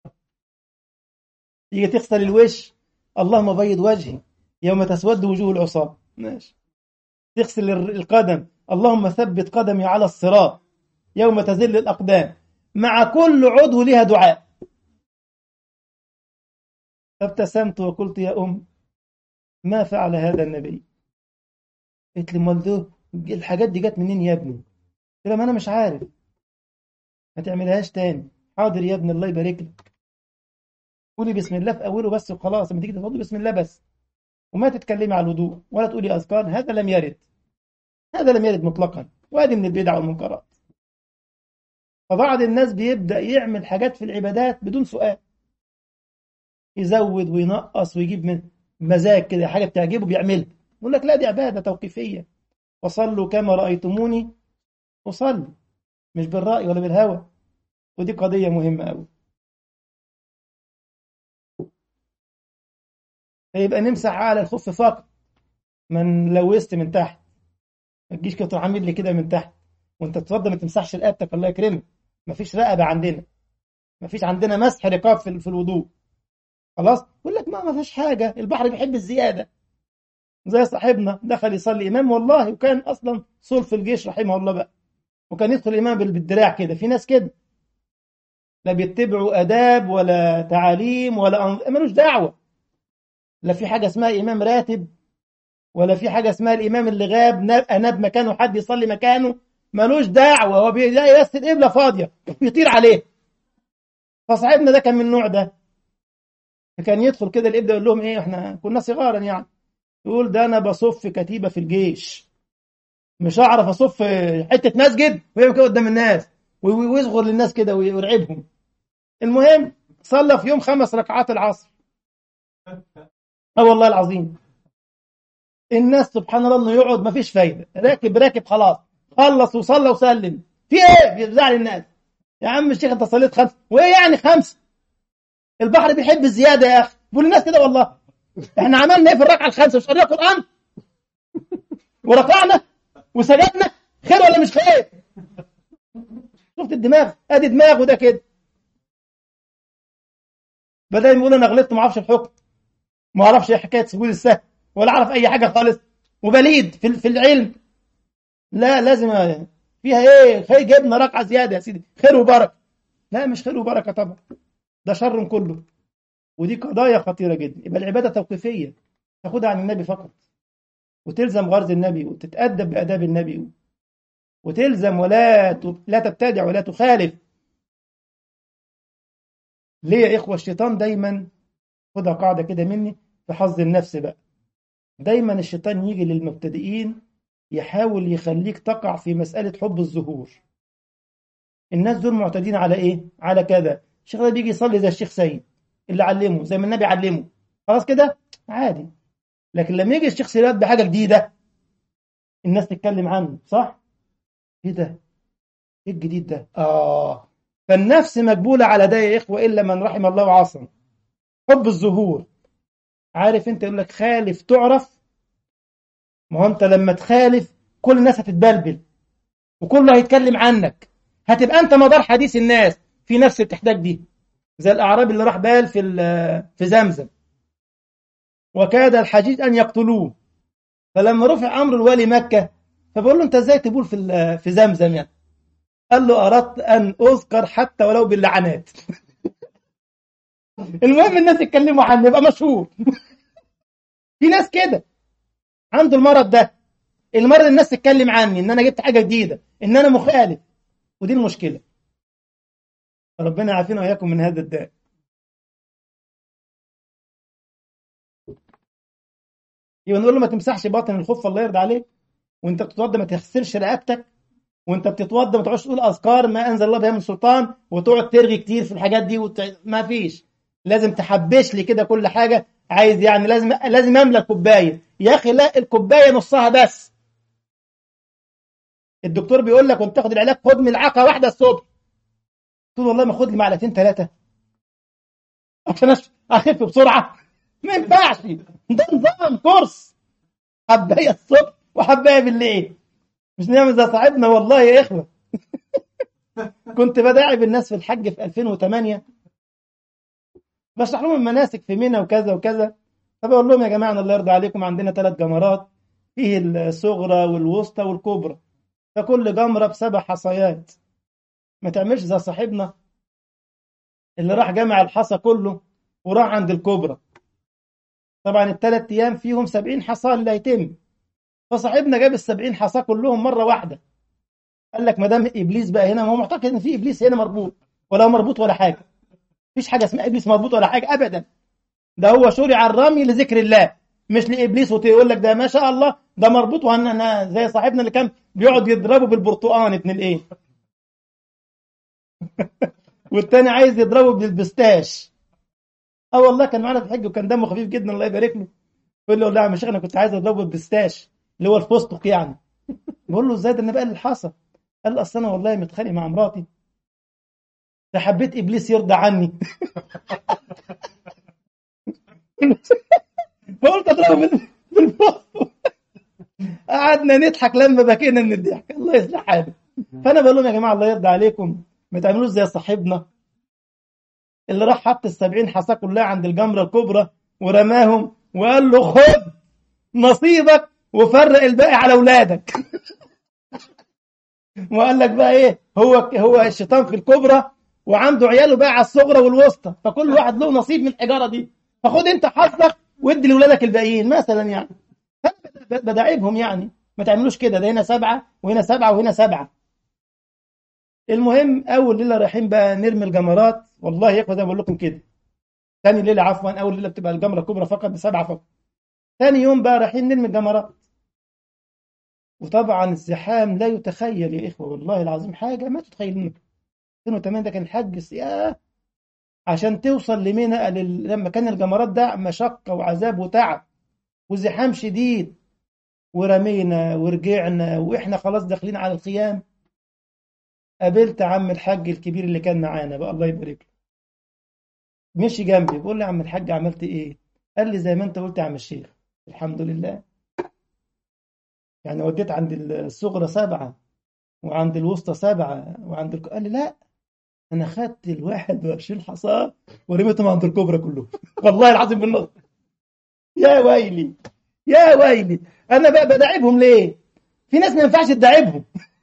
تيجي تغسل الوش اللهم بيض وجهي يوم تسود وجوه العصاة ماشي تغسل القدم اللهم ثبت قدمي على الصراط يوم تزل الأقدام مع كل عضو لها دعاء فابتسمت وقلت يا أم ما فعل هذا النبي قلت لي امال الحاجات دي جت منين يا ابني قلت لها ما انا مش عارف ما تعملهاش تاني حاضر يا ابني الله يبارك لك قولي بسم الله في اوله بس وخلاص لما تيجي تفضلي بسم الله بس وما تتكلمي على الوضوء ولا تقولي اذكار هذا لم يرد هذا لم يرد مطلقا وهذه من البدع والمنكرات فبعض الناس بيبدا يعمل حاجات في العبادات بدون سؤال يزود وينقص ويجيب من مزاج كده حاجه بتعجبه بيعملها يقول لك لا دي عباده توقيفيه وصلوا كما رايتموني اصلي مش بالراي ولا بالهوى ودي قضيه مهمه قوي فيبقى نمسح على الخف فقط ما نلوثت من تحت ما تجيش كده عامل لي كده من تحت وانت تتفضل ما تمسحش رقبتك الله يكرمك ما فيش رقبه عندنا ما فيش عندنا مسح رقاب في, في الوضوء خلاص يقول لك ما ما فيش حاجه البحر بيحب الزياده زي صاحبنا دخل يصلي امام والله وكان اصلا صول في الجيش رحمه الله بقى وكان يدخل الامام بالدراع كده في ناس كده لا بيتبعوا اداب ولا تعاليم ولا أنظ... ملوش دعوه لا في حاجه اسمها امام راتب ولا في حاجه اسمها الامام اللي غاب ناب مكانه حد يصلي مكانه ملوش دعوه هو بيلاقي بس القبله فاضيه بيطير عليه فصاحبنا ده كان من النوع ده فكان يدخل كده القبله يقول لهم ايه احنا كنا صغارا يعني يقول ده انا بصف كتيبه في الجيش مش هعرف اصف حته مسجد ويعمل كده قدام الناس ويصغر للناس كده ويرعبهم المهم صلى في يوم خمس ركعات العصر اه والله العظيم الناس سبحان الله انه يقعد ما فيش فايده راكب راكب خلاص خلص وصلى وسلم في ايه بيزعل الناس يا عم الشيخ انت صليت خمسه وايه يعني خمسه البحر بيحب الزياده يا اخي بيقول الناس كده والله احنا عملنا ايه في الركعه الخامسه مش قرينا قران ورفعنا وسجدنا خير ولا مش خير شفت الدماغ ادي دماغه ده كده بدل يقول انا غلطت ما اعرفش الحكم ما اعرفش ايه حكايه سجود السهو ولا اعرف اي حاجه خالص وبليد في في العلم لا لازم فيها ايه خير جبنا ركعه زياده يا سيدي خير وبركه لا مش خير وبركه طبعا ده شر كله ودي قضايا خطيره جدا يبقى العباده توقيفيه تاخدها عن النبي فقط وتلزم غرض النبي وتتأدب بآداب النبي وتلزم ولا لا تبتدع ولا تخالف ليه يا إخوة الشيطان دايما خدها قاعدة كده مني في حظ النفس بقى دايما الشيطان يجي للمبتدئين يحاول يخليك تقع في مسألة حب الظهور الناس دول معتادين على إيه؟ على كذا الشيخ ده بيجي يصلي زي الشيخ سيد اللي علمه زي ما النبي علمه خلاص كده عادي لكن لما يجي الشيخ سيرات بحاجة جديدة الناس تتكلم عنه صح؟ ايه ده؟ ايه الجديد ده؟ اه فالنفس مجبولة على ده يا إخوة إلا من رحم الله وعصم حب الظهور عارف أنت يقول لك خالف تعرف ما هو أنت لما تخالف كل الناس هتتبلبل وكله هيتكلم عنك هتبقى أنت مدار حديث الناس في نفس التحداج دي زي الأعرابي اللي راح بال في في زمزم وكاد الحجيج أن يقتلوه فلما رفع أمر الوالي مكة فبقول له أنت إزاي تبول في في زمزم يعني قال له أردت أن أذكر حتى ولو باللعنات المهم الناس يتكلموا عني يبقى مشهور في ناس كده عنده المرض ده المرض الناس تتكلم عني ان انا جبت حاجه جديده ان انا مخالف ودي المشكله ربنا يعافينا واياكم من هذا الداء يبقى نقول له ما تمسحش باطن الخف الله يرضى عليك وانت بتتوضى ما تغسلش رقبتك وانت بتتوضى ما تقعدش تقول اذكار ما انزل الله بها من سلطان وتقعد ترغي كتير في الحاجات دي وت... ما فيش لازم تحبش لي كده كل حاجه عايز يعني لازم لازم املى كوبايه يا اخي لا الكوبايه نصها بس الدكتور بيقول لك وانت تاخد العلاج خد ملعقه واحده الصبح تقول والله ما خد لي معلقتين ثلاثه عشان اخف بسرعه ما ينفعش ده نظام كورس حبايه الصبح وحبايه بالليل مش نعمل زي صاحبنا والله يا اخوه كنت بداعب الناس في الحج في 2008 بشرح لهم المناسك في منى وكذا وكذا فبقول لهم يا جماعه الله يرضى عليكم عندنا ثلاث جمرات فيه الصغرى والوسطى والكبرى فكل جمره بسبع حصيات ما تعملش زي صاحبنا اللي راح جمع الحصى كله وراح عند الكبرى طبعا الثلاث ايام فيهم سبعين حصى اللي هيتم فصاحبنا جاب السبعين حصى كلهم مره واحده قال لك ما دام ابليس بقى هنا ما هو معتقد ان في ابليس هنا مربوط ولا مربوط ولا حاجه مفيش حاجه اسمها ابليس مربوط ولا حاجه ابدا ده هو شرع الرمي لذكر الله مش لابليس وتقول لك ده ما شاء الله ده مربوط وانا زي صاحبنا اللي كان بيقعد يضربه بالبرتقان ابن الايه والتاني عايز يضربه بالبستاش اه والله كان معانا في الحج وكان دمه خفيف جدا الله يبارك له يقول له لا يا شيخ انا كنت عايز اضربه بالبستاش اللي هو الفستق يعني بقول له ازاي ده انا بقى اللي حصل قال له اصل انا والله متخانق مع مراتي فحبيت ابليس يرضى عني فقلت اضربه بالفستق قعدنا نضحك لما بكينا من الضحك الله يصلح حاله فانا بقول لهم يا جماعه الله يرضى عليكم ما تعملوش زي صاحبنا اللي راح حط السبعين حصاه كلها عند الجمره الكبرى ورماهم وقال له خد نصيبك وفرق الباقي على اولادك وقال لك بقى ايه هو هو الشيطان في الكبرى وعنده عياله بقى على الصغرى والوسطى فكل واحد له نصيب من الحجاره دي فخد انت حظك وادي لاولادك الباقيين مثلا يعني بداعبهم يعني ما تعملوش كده ده هنا سبعه وهنا سبعه وهنا سبعه المهم اول ليله رايحين بقى نرمي الجمرات والله يا اخوه زي ما بقول لكم كده ثاني ليله عفوا اول ليله بتبقى الجمره الكبرى فقط بسبعه فقط ثاني يوم بقى رايحين نرمي الجمرات وطبعا الزحام لا يتخيل يا اخوه والله العظيم حاجه ما تتخيلونها 2008 ده كان الحج ياه عشان توصل لمنى لما كان الجمرات ده مشقه وعذاب وتعب وزحام شديد ورمينا ورجعنا واحنا خلاص داخلين على الخيام قابلت عم الحاج الكبير اللي كان معانا بقى الله يبارك له مشي جنبي بقول لي يا عم الحاج عملت ايه قال لي زي ما انت قلت يا عم الشيخ الحمد لله يعني وديت عند الصغرى سبعة وعند الوسطى سبعة وعند الك... قال لي لا أنا خدت ال 21 حصاة ورميتهم عند الكبرى كلهم والله العظيم بالنص يا ويلي يا ويلي أنا بقى بداعبهم ليه؟ في ناس ما ينفعش تداعبهم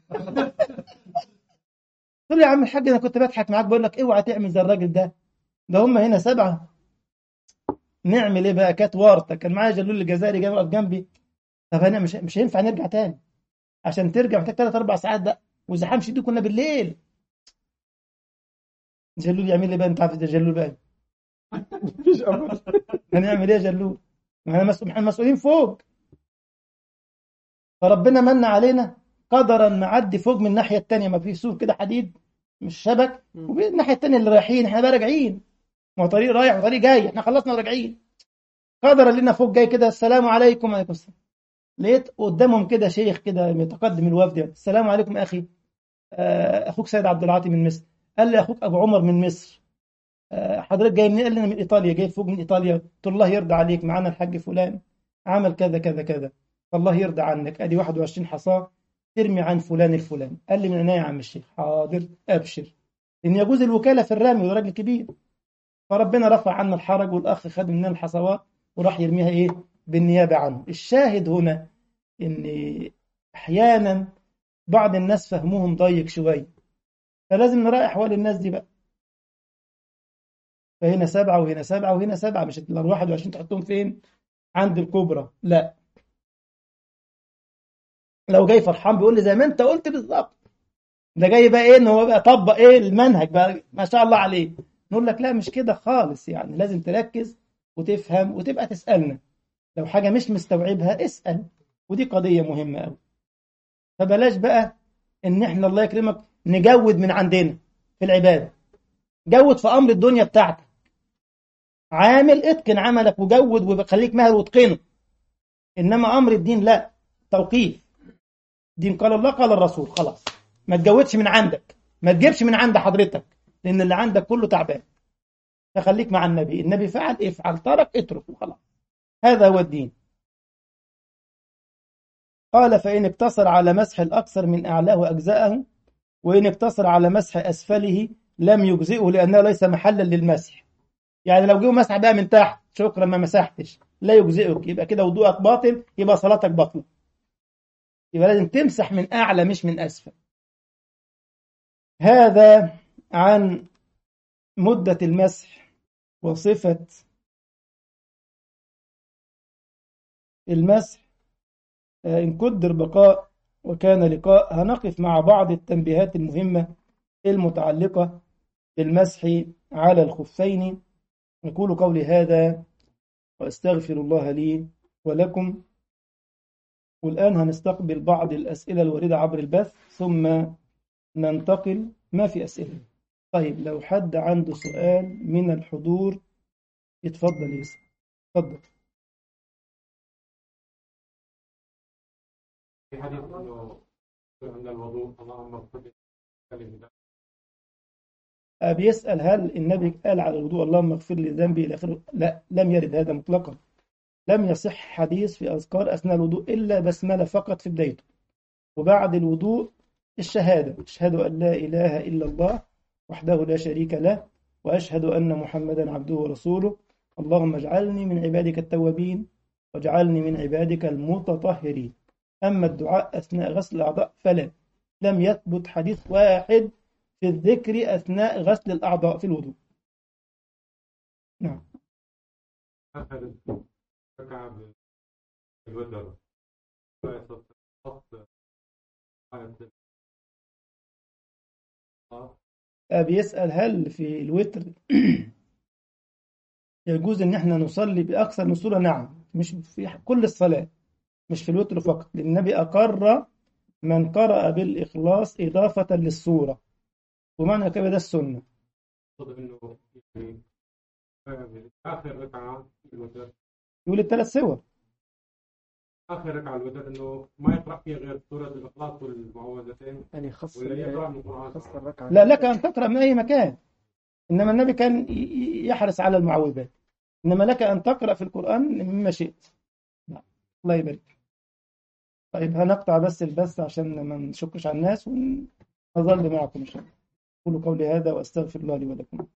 قلت له يا عم الحاج أنا كنت بضحك معاك بقول لك اوعى تعمل زي الراجل ده ده هم هنا سبعة نعمل ايه بقى كانت ورطه كان معايا جلول الجزائري جاي واقف جنبي طب انا مش مش هينفع نرجع تاني عشان ترجع محتاج ثلاث اربع ساعات ده وزحام شديد كنا بالليل جلول يعمل لي بقى انت عارف ده جلول بقى مفيش امل هنعمل ايه يا جلول؟ ما احنا مسؤول- احنا مسؤولين فوق فربنا من علينا قدرا معدي فوق من الناحيه الثانيه ما في سور كده حديد مش شبك وفي الناحيه الثانيه اللي رايحين احنا بقى راجعين ما هو طريق رايح وطريق جاي احنا خلصنا وراجعين قدر لنا فوق جاي كده السلام عليكم وعليكم السلام لقيت قدامهم كده شيخ كده متقدم الوفد السلام عليكم اخي آه، اخوك سيد عبد العاطي من مصر قال لي اخوك ابو عمر من مصر آه، حضرتك جاي منين قال لي انا من ايطاليا جاي فوق من ايطاليا قلت له الله يرضى عليك معانا الحاج فلان عمل كذا كذا كذا الله يرضى عنك ادي 21 حصاه ترمي عن فلان الفلان قال لي من عينيا يا عم الشيخ حاضر ابشر ان يجوز الوكاله في الرمي وده راجل كبير فربنا رفع عنا الحرج والاخ خد مننا الحصوات وراح يرميها ايه بالنيابه عنه الشاهد هنا ان احيانا بعض الناس فهمهم ضيق شويه فلازم نراعي احوال الناس دي بقى فهنا سبعه وهنا سبعه وهنا سبعه مش ال 21 تحطهم فين عند الكبرى لا لو جاي فرحان بيقول لي زي ما انت قلت بالظبط ده جاي بقى ايه ان هو بقى طبق ايه المنهج بقى ما شاء الله عليه نقول لك لا مش كده خالص يعني لازم تركز وتفهم وتبقى تسألنا لو حاجة مش مستوعبها اسأل ودي قضية مهمة قوي فبلاش بقى ان احنا الله يكرمك نجود من عندنا في العبادة جود في امر الدنيا بتاعتك عامل اتقن عملك وجود وخليك ماهر واتقنه انما امر الدين لا توقيف دين قال الله قال الرسول خلاص ما تجودش من عندك ما تجيبش من عند حضرتك لان اللي عندك كله تعبان فخليك مع النبي النبي فعل افعل ترك اترك وخلاص هذا هو الدين قال فإن اقتصر على مسح الأكثر من أعلاه أجزاءه وإن اقتصر على مسح أسفله لم يجزئه لأنه ليس محلا للمسح يعني لو جه مسح بقى من تحت شكرا ما مسحتش لا يجزئك يبقى كده وضوءك باطل يبقى صلاتك باطلة يبقى لازم تمسح من أعلى مش من أسفل هذا عن مدة المسح وصفة المسح إن قدر بقاء وكان لقاء هنقف مع بعض التنبيهات المهمة المتعلقة بالمسح على الخفين أقول قولي هذا وأستغفر الله لي ولكم والآن هنستقبل بعض الأسئلة الواردة عبر البث ثم ننتقل ما في أسئلة طيب لو حد عنده سؤال من الحضور يتفضل يسأل اتفضل في حديث انه عند الوضوء اللهم اغفر لي كلمة بيسأل هل النبي قال على الوضوء اللهم اغفر لي ذنبي إلى آخره لا لم يرد هذا مطلقا لم يصح حديث في أذكار أثناء الوضوء إلا بسملة فقط في بدايته وبعد الوضوء الشهادة أشهد أن لا إله إلا الله وحده لا شريك له وأشهد أن محمدا عبده ورسوله اللهم اجعلني من عبادك التوابين واجعلني من عبادك المتطهرين أما الدعاء أثناء غسل الأعضاء فلا لم يثبت حديث واحد في الذكر أثناء غسل الأعضاء في الوضوء نعم اخر ركعة بالوتر حط آية بيسأل هل في الوتر يجوز ان احنا نصلي باكثر من سوره نعم مش في كل الصلاه مش في الوتر فقط لان النبي اقر من قرأ بالاخلاص اضافه للسوره ومعنى كده ده السنه اقصد انه يعني اخر ركعة بالوتر يقول الثلاث سور اخر ركعة الوتر انه ما يقرأ فيها غير سورة الاخلاص والمعوذتين يعني خص ولا يقرأ من القرآن خص الركعة لا لك ان تقرأ من اي مكان انما النبي كان ي- ي- يحرص على المعوذات انما لك ان تقرأ في القرآن مما شئت نعم. الله يبارك طيب هنقطع بس البث عشان ما نشكش على الناس ونظل معكم إن شاء الله أقول قولي هذا وأستغفر الله لي ولكم